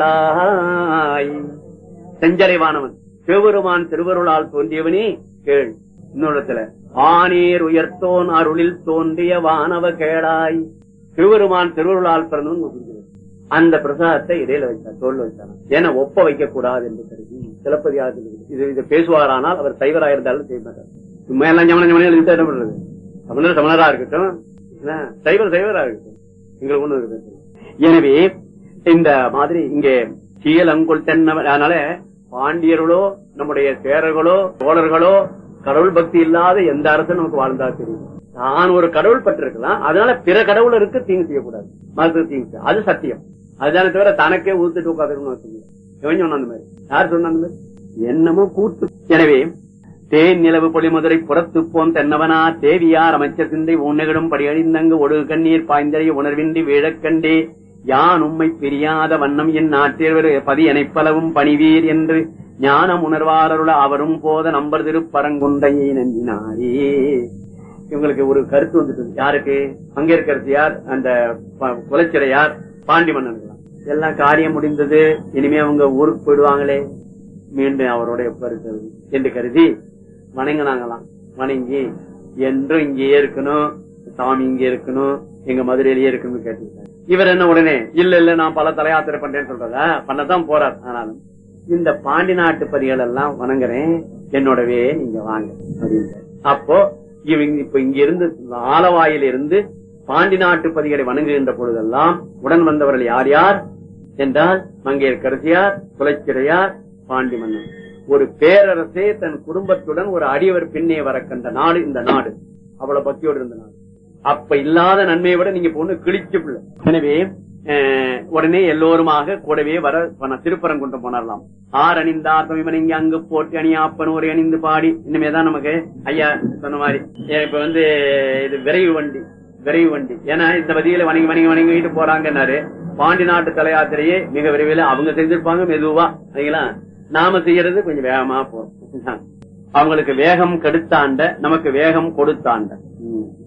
D: கேளாய் செஞ்சடை வானவன் சிவபெருமான் திருவருளால் தோன்றியவனே கேள் இன்னொருத்துல ஆனீர் உயர்த்தோன் அருளில் தோன்றிய வானவ கேளாய் சிவபெருமான் திருவருளால் பிறந்தவன் குறிக்கிறது. அந்த பிரசாதத்தை இடையில வைத்தார் தோல்ல வைத்தார் ஏன்னா ஒப்ப வைக்க கூடாது என்று கருதி சிலப்பதிகாரத்தில் இருக்குது. இது இது பேசுவாரானால் அவர் சைவராக இருந்தாலும் செய்ய மாட்டார் சும்மா எல்லாம் ஜமன ஜமன எழுதிட்டு என்ன பண்றது தமிழர் தமிழரா இருக்கட்டும் என்ன, சைவர் சைவரா இருக்கட்டும் எங்களுக்கு ஒண்ணு இருக்கு எனவே இந்த மாதிரி இங்கே சீலங்குள் தென்னவன் அதனால பாண்டியர்களோ நம்முடைய சேரர்களோ சோழர்களோ கடவுள் பக்தி இல்லாத எந்த அரசும் நமக்கு வாழ்ந்தா தெரியும் நான் ஒரு கடவுள் பட்டிருக்கலாம் அதனால பிற கடவுளருக்கு தீங்கு செய்யக்கூடாது மதத்துக்கு தீங்கு செய்ய- அது சத்தியம் அதுதானே தவிர தனக்கே ஊத்துட்டு உட்காந்துருக்கணும் எவன் சொன்ன அந்த மாதிரி யார் சொன்ன அந்த மாதிரி என்னமோ கூத்து எனவே தேன் நிலவு பொலிமுதலை புறத்து போன் தென்னவனா தேவியார் அமைச்சர் சிந்தை உன்னகிடும் படியழிந்தங்கு ஒடுகு கண்ணீர் பாய்ந்தறிய உணர்வின்றி வீழக்கண்டே யான் உம்மை பிரியாத வண்ணம் என் நாட்டியவர் பதி எனைப்பலவும் பணிவீர் என்று ஞானம் உணர்வாரருள அவரும் போத நம்பர் திருப்பரங்குண்டையை நம்பினாரே இவங்களுக்கு ஒரு கருத்து வந்துட்டு யாருக்கு அங்க இருக்கிறது யார் அந்த ப- குலச்சிறையார் பாண்டி மன்னன்களாம் எல்லாம் காரியம் முடிந்தது இனிமே அவங்க ஊருக்கு போயிடுவாங்களே மீண்டும் அவருடைய கருத்து என்று கருதி வணங்கினாங்களாம் வணங்கி என்றும் இங்கேயே இருக்கணும் சாமி இங்கே இருக்கணும் எங்க மதுரையிலேயே இருக்கணும்னு கேட்டுக்கிட்டாரு இவர் என்ன உடனே இல்ல இல்ல நான் பல தலையாத்திரை பண்றேன்னு சொல்றதா பண்ணதான் போறார் ஆனாலும் இந்த பாண்டி நாட்டு பதிகள் எல்லாம் வணங்குறேன் என்னோடவே நீங்க வாங்க அப்படின்னு அப்போ இவங்க இப்ப இங்க இருந்து ஆலவாயில இருந்து பாண்டி நாட்டு பதிகளை வணங்குகின்ற பொழுதெல்லாம் உடன் வந்தவர்கள் யார் யார் என்றால் மங்கையர்கரசியார் குலச்சிறையார் பாண்டி மன்னன் ஒரு பேரரசே தன் குடும்பத்துடன் ஒரு அடியவர் பின்னே வர கண்ட நாடு இந்த நாடு அவ்வளவு பக்தியோடு இருந்த நாடு அப்ப இல்லாத நன்மையை விட நீங்க பொண்ணு கிழிச்சு பிள்ளை எனவே அஹ், உடனே எல்லோருமாக கூடவே வர போன- திருப்பரங்குன்றம் போனாரலாம் ஆர் அணிந்தார் தமிழன் இங்க அங்கு போட்டு அணியாப்பன் ஒரு அணிந்து பாடி இனிமேதான் நமக்கு ஐயா சொன்ன மாதிரி ஏன் இப்ப வந்து இது விரைவு வண்டி விரைவு வண்டி ஏன்னா இந்த பதியில வணங்கி வணங்கி வணங்கிட்டு போறாங்கன்னாரு பாண்டி நாட்டு தலையாத்திரையே மிக விரைவில் அவங்க செஞ்சிருப்பாங்க மெதுவா சரிங்களா நாம செய்யறது கொஞ்சம் வேகமா போறோம் அவங்களுக்கு வேகம் கெடுத்தாண்ட நமக்கு வேகம் கொடுத்தாண்ட ம்.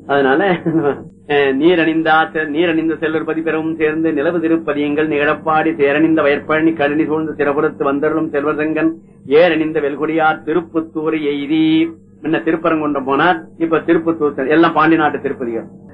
D: அதனால அஹ், நீரணிந்தா செ- நீரணிந்த செல்வர் பதிப்பெறவும் சேர்ந்து நிலவு திருப்பதியங்கள் நிகழப்பாடி சேரணிந்த வயற்பழனி கழனி சூழ்ந்த சிறபுரத்து வந்தருளும் செல்வசங்கன் ஏரணிந்த வெல்குடியார் திருப்புத்தூரை எய்தி முன்ன திருப்பரங்குன்றம் போனார் இப்ப திருப்பத்தூர் செ- எல்லாம் பாண்டி நாட்டு திருப்பதிகள்